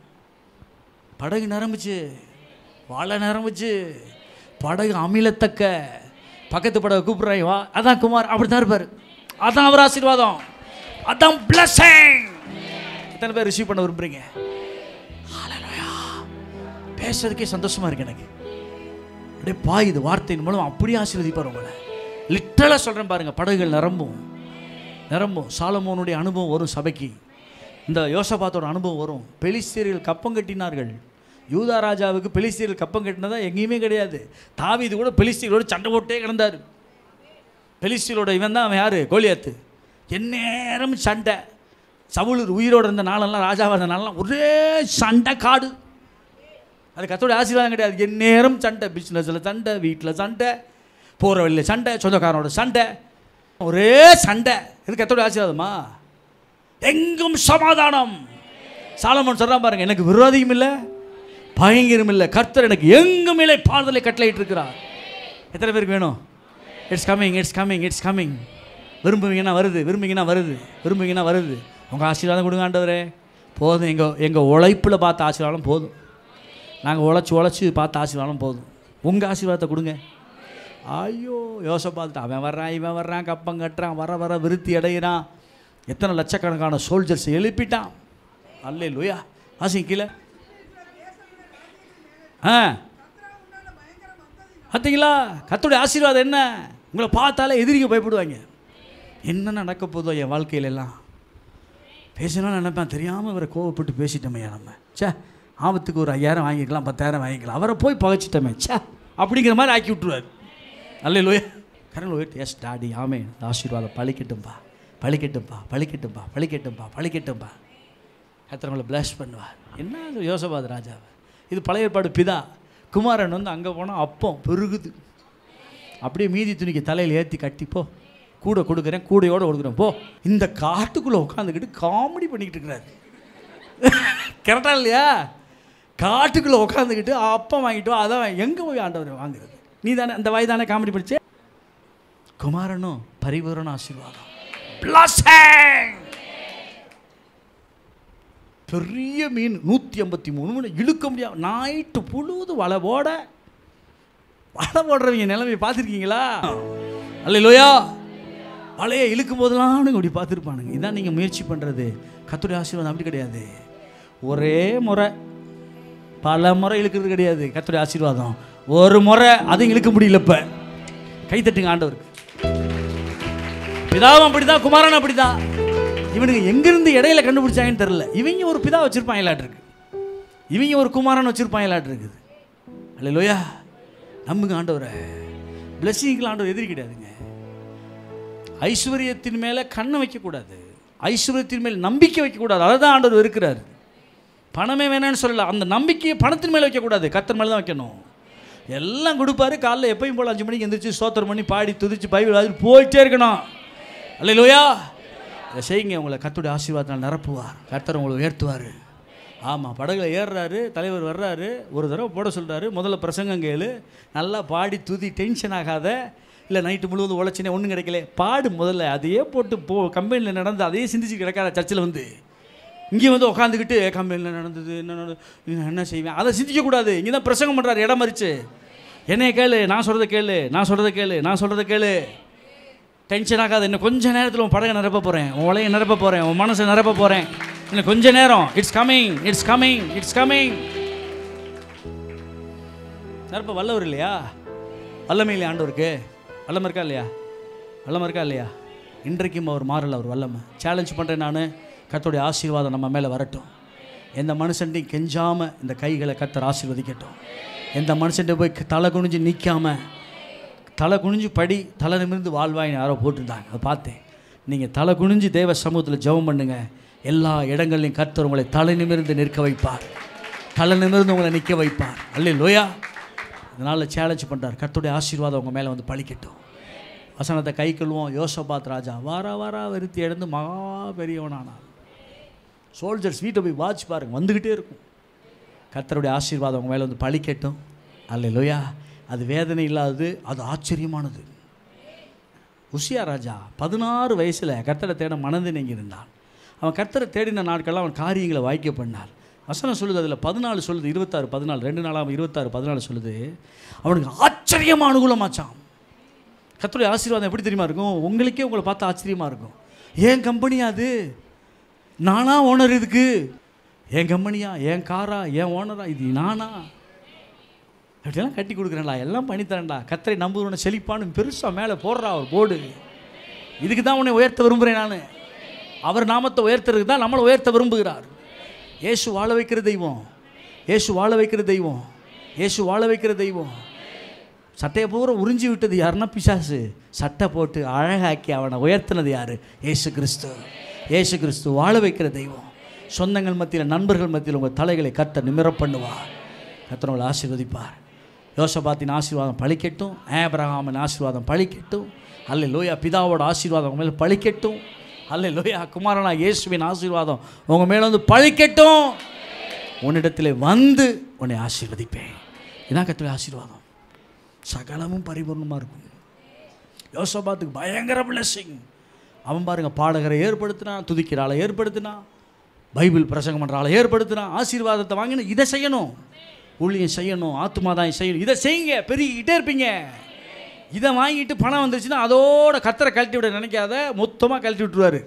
படகு நிரம்புச்சு வாழை நிரம்புச்சு படகு அமிலத்தக்க பக்கத்து படகு கூப்பிட்றாங்க வா அதான் குமார் அப்படி தான் இருப்பார் அதான் அவர் ஆசீர்வாதம் அதான் பிளஸிங் எத்தனை பேர் ரிசீவ் பண்ண விரும்புறீங்க Hallelujah. பேசுறதுக்கே சந்தோஷமா இருக்கு எனக்கு அப்படியே பாயுது வார்த்தையின் மூலம் அப்படியே ஆசீர்வதிப்பார் உங்களை லிட்டரலாக சொல்கிறேன் பாருங்க படகுகள் நிரம்பும் நிரம்பும் சாலமோனுடைய அனுபவம் வரும் சபைக்கு இந்த யோசபாத்தோட அனுபவம் வரும் பெலிஸ்தீர்கள் கப்பம் கட்டினார்கள் யூதா ராஜாவுக்கு பெலிஸ்தீர்கள் கப்பம் கட்டினதா எங்கேயுமே கிடையாது தாவீது கூட பெலிஸ்தீரோட சண்டை போட்டே கிடந்தார் பெலிஸ்தீரோட இவன் தான் அவன் யார் கோலியாத்து எந்நேரம் சண்டை சவுலர் உயிரோட இருந்த நாளெல்லாம் ராஜாவாக இருந்த நாளெல்லாம் ஒரே சண்டை காடு அது கத்தோட ஆசீர்வாதம் கிடையாது எந்நேரம் சண்டை பிஸ்னஸில் சண்டை வீட்டில் சண்டை போகிற வழியில் சண்டை சொந்தக்காரனோட சண்டை ஒரே சண்டை இது கத்தோட ஆசீர்வாதமா எங்கும் சமாதானம் சாலமோன் சொல்கிறான் பாருங்க எனக்கு விரோதியும் இல்லை பயங்கரம் இல்லை கர்த்தர் எனக்கு எங்கும் இல்லை பாதலை கட்டளையிட்டு இருக்கிறார் எத்தனை பேருக்கு வேணும் it's coming it's coming it's coming விரும்புவீங்கன்னா வருது விரும்புவீங்கன்னா வருது விரும்புவீங்கன்னா வருது உங்கள் ஆசீர்வாதம் கொடுங்க ஆண்டவரே போதும் எங்கள் எங்கள் உழைப்பில் பார்த்த ஆசீர்வாதம் போதும் நாங்கள் உழைச்சி உழைச்சி பார்த்த ஆசீர்வாதம் போதும் உங்கள் ஆசீர்வாதத்தை கொடுங்க ஐயோ யோசை பார்த்துட்டு அவன் வர்றான் இவன் வர்றான் கப்பம் கட்டுறான் வர வர விருத்தி அடைகிறான் எத்தனை லட்சக்கணக்கான சோல்ஜர்ஸ் எழுப்பிட்டான் அல்லே லூயா வாசிங்க கீழே ஆ பார்த்தீங்களா கத்தோடைய ஆசீர்வாதம் என்ன உங்களை பார்த்தாலே எதிரிங்க பயப்படுவாங்க என்ன நடக்க போதோ என் வாழ்க்கையில எல்லாம் பேசினா நினைப்பேன் தெரியாமல் இவரை கோவப்பட்டு பேசிட்டோமையா நம்ம ச்சே ஆபத்துக்கு ஒரு ஐயாயிரம் வாங்கிக்கலாம் பத்தாயிரம் வாங்கிக்கலாம் அவரை போய் பகைச்சிட்டோமே ச்சே அப்படிங்கிற மாதிரி ஆக்கி விட்ருவார் அல்ல லோய கரண்ட் லோயட் எஸ் டாடி ஆமே இந்த ஆசீர்வாதம் பழிக்கட்டும்பா பழிக்கட்டும்பா பழிக்கட்டும்பா பழிக்கட்டும்பா பழிக்கட்டும்பா கத்திரங்களை பிளஸ் பண்ணுவார் என்ன இது யோசபாத் ராஜாவை இது பழைய ஏற்பாடு பிதா குமாரன் வந்து அங்கே போனால் அப்பம் பெருகுது அப்படியே மீதி துணிக்கு தலையில் ஏற்றி கட்டி போ கூட கொடுக்குறேன் கூடையோடு கொடுக்குறேன் போ இந்த காட்டுக்குள்ளே உட்காந்துக்கிட்டு காமெடி பண்ணிக்கிட்டு இருக்கிறாரு கரெக்டா இல்லையா காட்டுக்குள்ளே உட்காந்துக்கிட்டு அப்பம் வாங்கிட்டு வா அதான் எங்கே போய் ஆண்டவர் வாங்குறது நீ தானே அந்த வாய் தானே காமெடி படிச்சே குமாரனும் பரிபூரண ஆசீர்வாதம் Blessing! பெரிய மீன் நூற்றி ஐம்பத்தி மூணு மீன் இழுக்க முடியாது நைட்டு புழுது வலை போட வலை போடுறவங்க நிலைமையை பார்த்துருக்கீங்களா அல்ல லோயா வலையை இழுக்கும் போதெல்லாம் இப்படி பார்த்துருப்பானுங்க இதான் நீங்கள் முயற்சி பண்ணுறது கத்துடைய ஆசீர்வாதம் அப்படி கிடையாது ஒரே முறை பல முறை இழுக்கிறது கிடையாது கத்துடைய ஆசீர்வாதம் ஒரு முறை அதையும் இழுக்க முடியல இப்போ கைத்தட்டுங்க ஆண்டவருக்கு பிதாவும் அப்படிதான் குமாரன் அப்படிதான் இவனுக்கு எங்கிருந்து இடையில கண்டுபிடிச்சாங்கன்னு தெரில இவங்க ஒரு பிதா வச்சிருப்பாங்களாட்டு இருக்கு இவங்க ஒரு குமாரன் வச்சிருப்பாங்களாட்டு இருக்குது அல்ல லோயா நம்புங்க ஆண்டவரை பிளஸ்ஸிங்க்கு ஆண்டவர் எதிரி கிடையாதுங்க ஐஸ்வர்யத்தின் மேலே கண்ணை வைக்கக்கூடாது ஐஸ்வர்யத்தின் மேல் நம்பிக்கை வைக்கக்கூடாது அதை தான் ஆண்டவர் இருக்கிறார் பணமே வேணாம்னு சொல்லல அந்த நம்பிக்கையை பணத்தின் மேலே வைக்கக்கூடாது கத்தர் மேலே தான் வைக்கணும் எல்லாம் கொடுப்பாரு காலைல எப்பயும் போல் அஞ்சு மணிக்கு எந்திரிச்சு சோத்திரம் பண்ணி பாடி துதிச்சு பைபிள் அது போயிட்டே இருக்கணும் அல்ல லோயா இதை செய்யுங்க உங்களை கத்துடைய ஆசீர்வாதத்தால் நிரப்புவார் கர்த்தர் உங்களை உயர்த்துவார் ஆமாம் படகுல ஏறுறாரு தலைவர் வர்றாரு ஒரு தடவை போட சொல்கிறாரு முதல்ல பிரசங்கம் கேளு நல்லா பாடி துதி டென்ஷன் ஆகாத இல்லை நைட்டு முழுவதும் உழைச்சினே ஒன்றும் கிடைக்கல பாடு முதல்ல அதையே போட்டு போ கம்பெனியில் நடந்து அதையே சிந்திச்சு கிடக்காத சர்ச்சில் வந்து இங்கே வந்து உட்காந்துக்கிட்டு கம்பெனியில் நடந்தது என்ன நடந்தது நான் என்ன செய்வேன் அதை சிந்திக்கக்கூடாது இங்கே தான் பிரசங்கம் பண்ணுறாரு இடம் மறிச்சு என்னைய கேளு நான் சொல்கிறத கேளு நான் சொல்கிறத கேளு நான் சொல்கிறத கேளு டென்ஷன் ஆகாது இன்னும் கொஞ்ச நேரத்தில் உன் படகை நிரப்ப போகிறேன் உன் உலையை நிரப்ப போகிறேன் உன் மனசை நிரப்ப போகிறேன் இன்னும் கொஞ்ச நேரம் it's coming it's coming it's coming நிரப்ப வல்லவர் இல்லையா வல்லமை இல்லையா ஆண்டவருக்கு வல்லமை இருக்கா இல்லையா வல்லமை இருக்கா இல்லையா இன்றைக்கும் அவர் மாறல அவர் வல்லமை சேலஞ்ச் பண்ணுறேன் நான் கர்த்தருடைய ஆசீர்வாதம் நம்ம மேலே வரட்டும் எந்த மனுஷன்ட்டையும் கெஞ்சாமல் இந்த கைகளை கர்த்தர் ஆசீர்வதிக்கட்டும் எந்த மனுஷன்ட்ட போய் தலை குனிஞ்சு நிற்காம தலை குனிஞ்சு படி தலை நிமிர்ந்து வாழ்வாயின்னு யாரோ போட்டிருந்தாங்க அதை பார்த்தேன் நீங்கள் தலை குனிஞ்சு தேவ சமூகத்தில் ஜெபம் பண்ணுங்க எல்லா இடங்கள்லையும் கர்த்தர் உங்களை தலை நிமிர்ந்து நிற்க வைப்பார் தலை நிமிர்ந்து உங்களை நிற்க வைப்பார் அல்ல லோயா இதனால் சேலஞ்ச் பண்ணுறார் கர்த்தருடைய ஆசீர்வாதம் உங்கள் மேலே வந்து பழிக்கட்டும் வசனத்தை கை கொள்வோம் யோசபாத் ராஜா வாரா வாரா வெறுத்தி எழுந்து மகா பெரியவனானான் சோல்ஜர்ஸ் வீட்டை போய் வாட்ச் பாருங்க வந்துக்கிட்டே இருக்கும் கர்த்தருடைய ஆசீர்வாதம் உங்கள் மேலே வந்து பழிக்கட்டும் அல்ல லோயா அது வேதனை இல்லாதது அது ஆச்சரியமானது உசியா ராஜா பதினாறு வயசில் கர்த்தரை தேட மனது நீங்கி இருந்தான் அவன் கர்த்தரை தேடின நாட்கள்லாம் அவன் காரியங்களை வாய்க்க பண்ணார் வசனம் சொல்லுது அதில் பதினாலு சொல்லுது இருபத்தாறு பதினாலு ரெண்டு நாளாக இருபத்தாறு பதினாலு சொல்லுது அவனுக்கு ஆச்சரியமாக அனுகூலமாச்சான் கர்த்தருடைய ஆசீர்வாதம் எப்படி தெரியுமா இருக்கும் உங்களுக்கே உங்களை பார்த்தா ஆச்சரியமாக இருக்கும் ஏன் கம்பெனியா அது நானா ஓனர் இதுக்கு என் கம்பெனியா என் காரா என் ஓனரா இது நானா அப்படியெல்லாம் கட்டி கொடுக்குறேன்டா எல்லாம் பண்ணித்தரேன்டா கத்தரை நம்புறவனை செழிப்பான்னு பெருசாக மேலே போடுறா அவர் போர்டு இதுக்கு தான் உன்னை உயர்த்த விரும்புகிறேன் நான் அவர் நாமத்தை உயர்த்துறதுக்கு தான் நம்மளை உயர்த்த விரும்புகிறார் இயேசு வாழ வைக்கிற தெய்வம் இயேசு வாழ வைக்கிற தெய்வம் இயேசு வாழ வைக்கிற தெய்வம் சட்டையை பூரா உறிஞ்சி விட்டது யாருன்னா பிசாசு சட்டை போட்டு அழகாக்கி அவனை உயர்த்தினது யாரு இயேசு கிறிஸ்து இயேசு கிறிஸ்து வாழ வைக்கிற தெய்வம் சொந்தங்கள் மத்தியில் நண்பர்கள் மத்தியில் உங்கள் தலைகளை கத்த நிமிர பண்ணுவார் கத்தர் உங்களை ஆசீர்வதிப்பார் யோசபாத்தின் ஆசீர்வாதம் பழிக்கட்டும் ஆபிரகாமின் ஆசீர்வாதம் பழிக்கட்டும் அல்ல லோயா பிதாவோட ஆசீர்வாதம் உங்கள் மேலே பழிக்கட்டும் அல்ல லோயா குமாரனா இயேசுவின் ஆசீர்வாதம் உங்கள் மேலே வந்து பழிக்கட்டும் உன்னிடத்தில் வந்து உன்னை ஆசீர்வதிப்பேன் இதான் கத்துடைய ஆசீர்வாதம் சகலமும் பரிபூர்ணமாக இருக்கும் யோசபாத்துக்கு பயங்கர பிளஸிங் அவன் பாருங்க பாடகரை ஏற்படுத்தினான் துதிக்கிற ஆளை ஏற்படுத்தினான் பைபிள் பிரசங்கம் பண்ணுற ஆளை ஏற்படுத்தினான் ஆசீர்வாதத்தை வாங்கினா இதை செய்யணும் ஊழியம் செய்யணும் ஆத்மாதான் செய்யணும் இதை செய்யுங்க பெருகிக்கிட்டே இருப்பீங்க இதை வாங்கிட்டு பணம் வந்துருச்சுன்னா அதோட கத்தரை கழட்டி விட நினைக்காத மொத்தமாக கழட்டி விட்டுருவாரு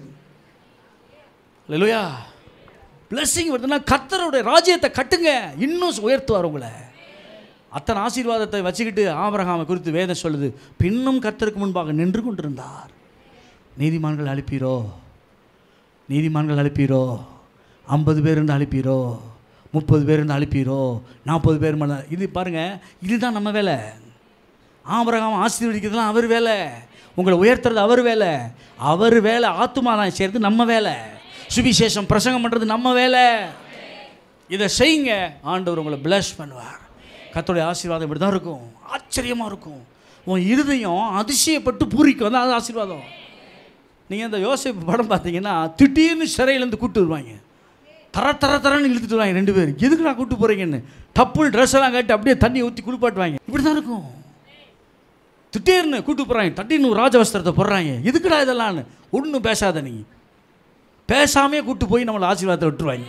இல்லையா பிளஸ்ஸிங் வருதுன்னா கத்தருடைய ராஜ்யத்தை கட்டுங்க இன்னும் உயர்த்துவார் உங்களை அத்தனை ஆசீர்வாதத்தை வச்சுக்கிட்டு ஆபரகாமை குறித்து வேதம் சொல்லுது பின்னும் கர்த்தருக்கு முன்பாக நின்று கொண்டிருந்தார் நீதிமான்கள் அனுப்பீரோ நீதிமான்கள் அனுப்பீரோ ஐம்பது பேர் இருந்து அனுப்பீரோ முப்பது பேர் இருந்து அனுப்பீரோ நாற்பது பேர் மேலே இது பாருங்கள் இதுதான் நம்ம வேலை ஆபரகாம் ஆசீர்வதிக்கிறதுலாம் அவர் வேலை உங்களை உயர்த்துறது அவர் வேலை அவர் வேலை ஆத்துமாதான் செய்கிறது நம்ம வேலை சுவிசேஷம் பிரசங்கம் பண்ணுறது நம்ம வேலை இதை செய்யுங்க ஆண்டவர் உங்களை பிளஸ் பண்ணுவார் கர்த்தருடைய ஆசீர்வாதம் இப்படி தான் இருக்கும் ஆச்சரியமாக இருக்கும் உன் இருதயம் அதிசயப்பட்டு பூரிக்கும் அதான் அது ஆசீர்வாதம் நீங்கள் இந்த யோசிப்பு படம் பார்த்தீங்கன்னா திடீர்னு சிறையிலேருந்து கூப்பிட்டு வருவாங்க தர தர தரன்னு இழுத்துட்டு வருவாங்க ரெண்டு பேர் எதுக்கு நான் கூப்பிட்டு போகிறீங்கன்னு டப்புன்னு ட்ரெஸ் எல்லாம் கட்டி அப்படியே தண்ணி ஊற்றி குளிப்பாட்டுவாங்க இப்படி தான் இருக்கும் திடீர்னு கூட்டு போகிறாங்க தட்டின்னு ராஜவஸ்திரத்தை போடுறாங்க எதுக்குடா இதெல்லாம்னு ஒன்றும் பேசாத நீ பேசாமே கூட்டு போய் நம்மளை ஆசீர்வாதத்தை விட்டுருவாங்க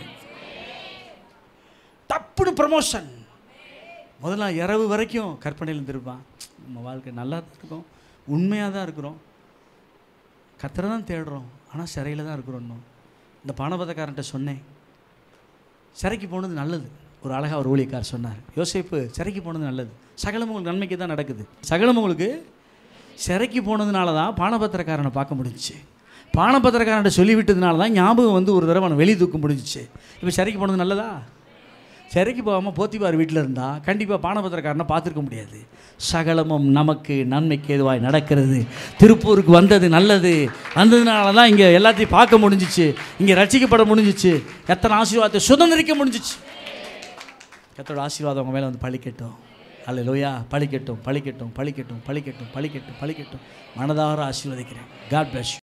டப்புன்னு ப்ரமோஷன் முதல்ல இரவு வரைக்கும் கற்பனையில் இருந்திருப்பான் நம்ம வாழ்க்கை நல்லா தான் இருக்கும் உண்மையாக தான் இருக்கிறோம் கத்தரை தான் தேடுறோம் ஆனால் சிறையில் தான் இருக்கிறோம் இன்னும் இந்த பணபதக்காரன்ட்ட சொன்னேன் சிறைக்கு போனது நல்லது ஒரு அழகாக ஒரு ஊழியக்கார் சொன்னார் யோசிப்பு சிறைக்கு போனது நல்லது சகலம் உங்களுக்கு நன்மைக்கு தான் நடக்குது சகலம் உங்களுக்கு சிறைக்கு போனதுனால தான் பானபத்திரக்காரனை பார்க்க முடிஞ்சுச்சு பானபத்திரக்காரன்ட்ட சொல்லிவிட்டதுனால தான் ஞாபகம் வந்து ஒரு தடவை அவனை வெளியே தூக்க முடிஞ்சிச்சு இப்போ சிறைக்கு போனது நல்லதா சிறைக்கு போகாமல் போத்திபார் வீட்டில் இருந்தால் கண்டிப்பாக பானபத்திரக்காரனை பார்த்துருக்க முடியாது சகலமும் நமக்கு நன்மைக்கு எதுவாய் நடக்கிறது திருப்பூருக்கு வந்தது நல்லது வந்ததுனால தான் இங்கே எல்லாத்தையும் பார்க்க முடிஞ்சிச்சு இங்கே ரட்சிக்கப்பட முடிஞ்சிச்சு எத்தனை ஆசீர்வாதத்தை சுதந்திரிக்க முடிஞ்சிச்சு கத்தோட ஆசீர்வாதம் உங்கள் மேலே வந்து பழிக்கட்டும் அல்ல லோயா பழிக்கட்டும் பழிக்கட்டும் பழிக்கட்டும் பழிக்கட்டும் பழிக்கட்டும் பழிக்கட்டும் மனதார ஆசீர்வதிக்கிறேன் காட் பிளஸ்